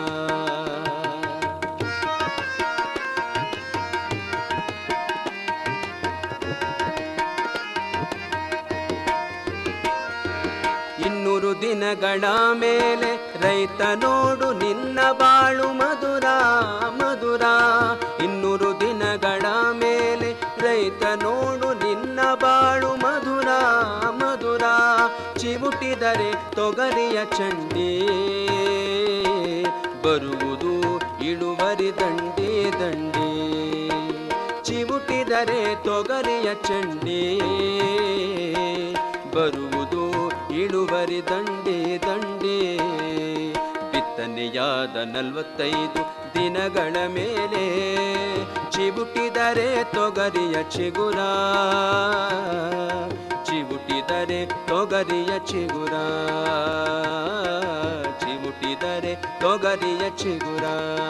ಇನ್ನೂರು ದಿನಗಳ ಮೇಲೆ ರೈತ ನೋಡು ನಿನ್ನ ಬಾಳು ಮಧುರ ಮಧುರ ಇನ್ನೂರು ದಿನಗಳ ಮೇಲೆ ರೈತ ನೋಡು ನಿನ್ನ ಬಾಳು ಮಧುರ ಮಧುರ ಚಿವುಟಿದರೆ ತೊಗರಿಯ ಚಂಡಿ ಬರುವುದು ಇಳುವರಿ ದಂಡಿ ದಂಡಿ ಚಿವುಟಿದರೆ ತೊಗರಿಯ ಚಂಡಿ ಬರುವುದು ಇಳುವರಿ ದಂಡಿ ದಂಡಿ ಬಿತ್ತನೆಯಾದ ನಲವತ್ತೈದು ದಿನಗಳ ಮೇಲೆ ಚಿಬುಟಿದರೆ ತೊಗರಿಯ ಚಿಗುರ ಚಿಬುಟಿದರೆ ತೊಗರಿಯ ಚಿಗುರ ಚಿಬುಟಿದರೆ ತೊಗರಿಯ ಚಿಗುರ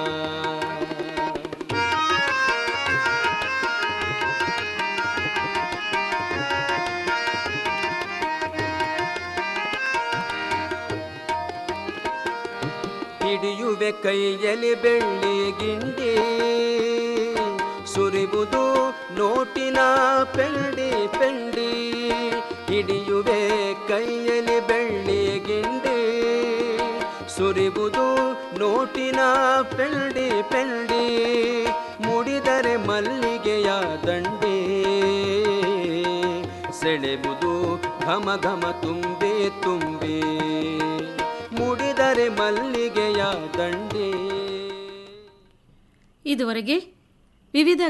ಹಿಡಿಯುವೆ ಕೈಯಲ್ಲಿ ಬೆಳ್ಳಿ ಗಿಂಡಿ ಸುರಿಬುದು ನೋಟಿನ ಪೆಂಡಿ ಪೆಂಡಿ ಹಿಡಿಯುವೆ ಕೈಯಲ್ಲಿ ಬೆಳ್ಳಿ ಗಿಂಡಿ ಸುರಿಬುದು ನೋಟಿನ ಪೆಂಡಿ ಪೆಂಡಿ ಮುಡಿದರೆ ಮಲ್ಲಿಗೆಯ ದಂಡಿ ಸೆಳೆಬುದು ಘಮ ಘಮ ತುಂಬಿ ತುಂಬಿ ಮುಡಿದರೆ ಮಲ್ಲಿಗೆಯ ದಂಡಿ ಇದುವರೆಗೆ ವಿವಿಧ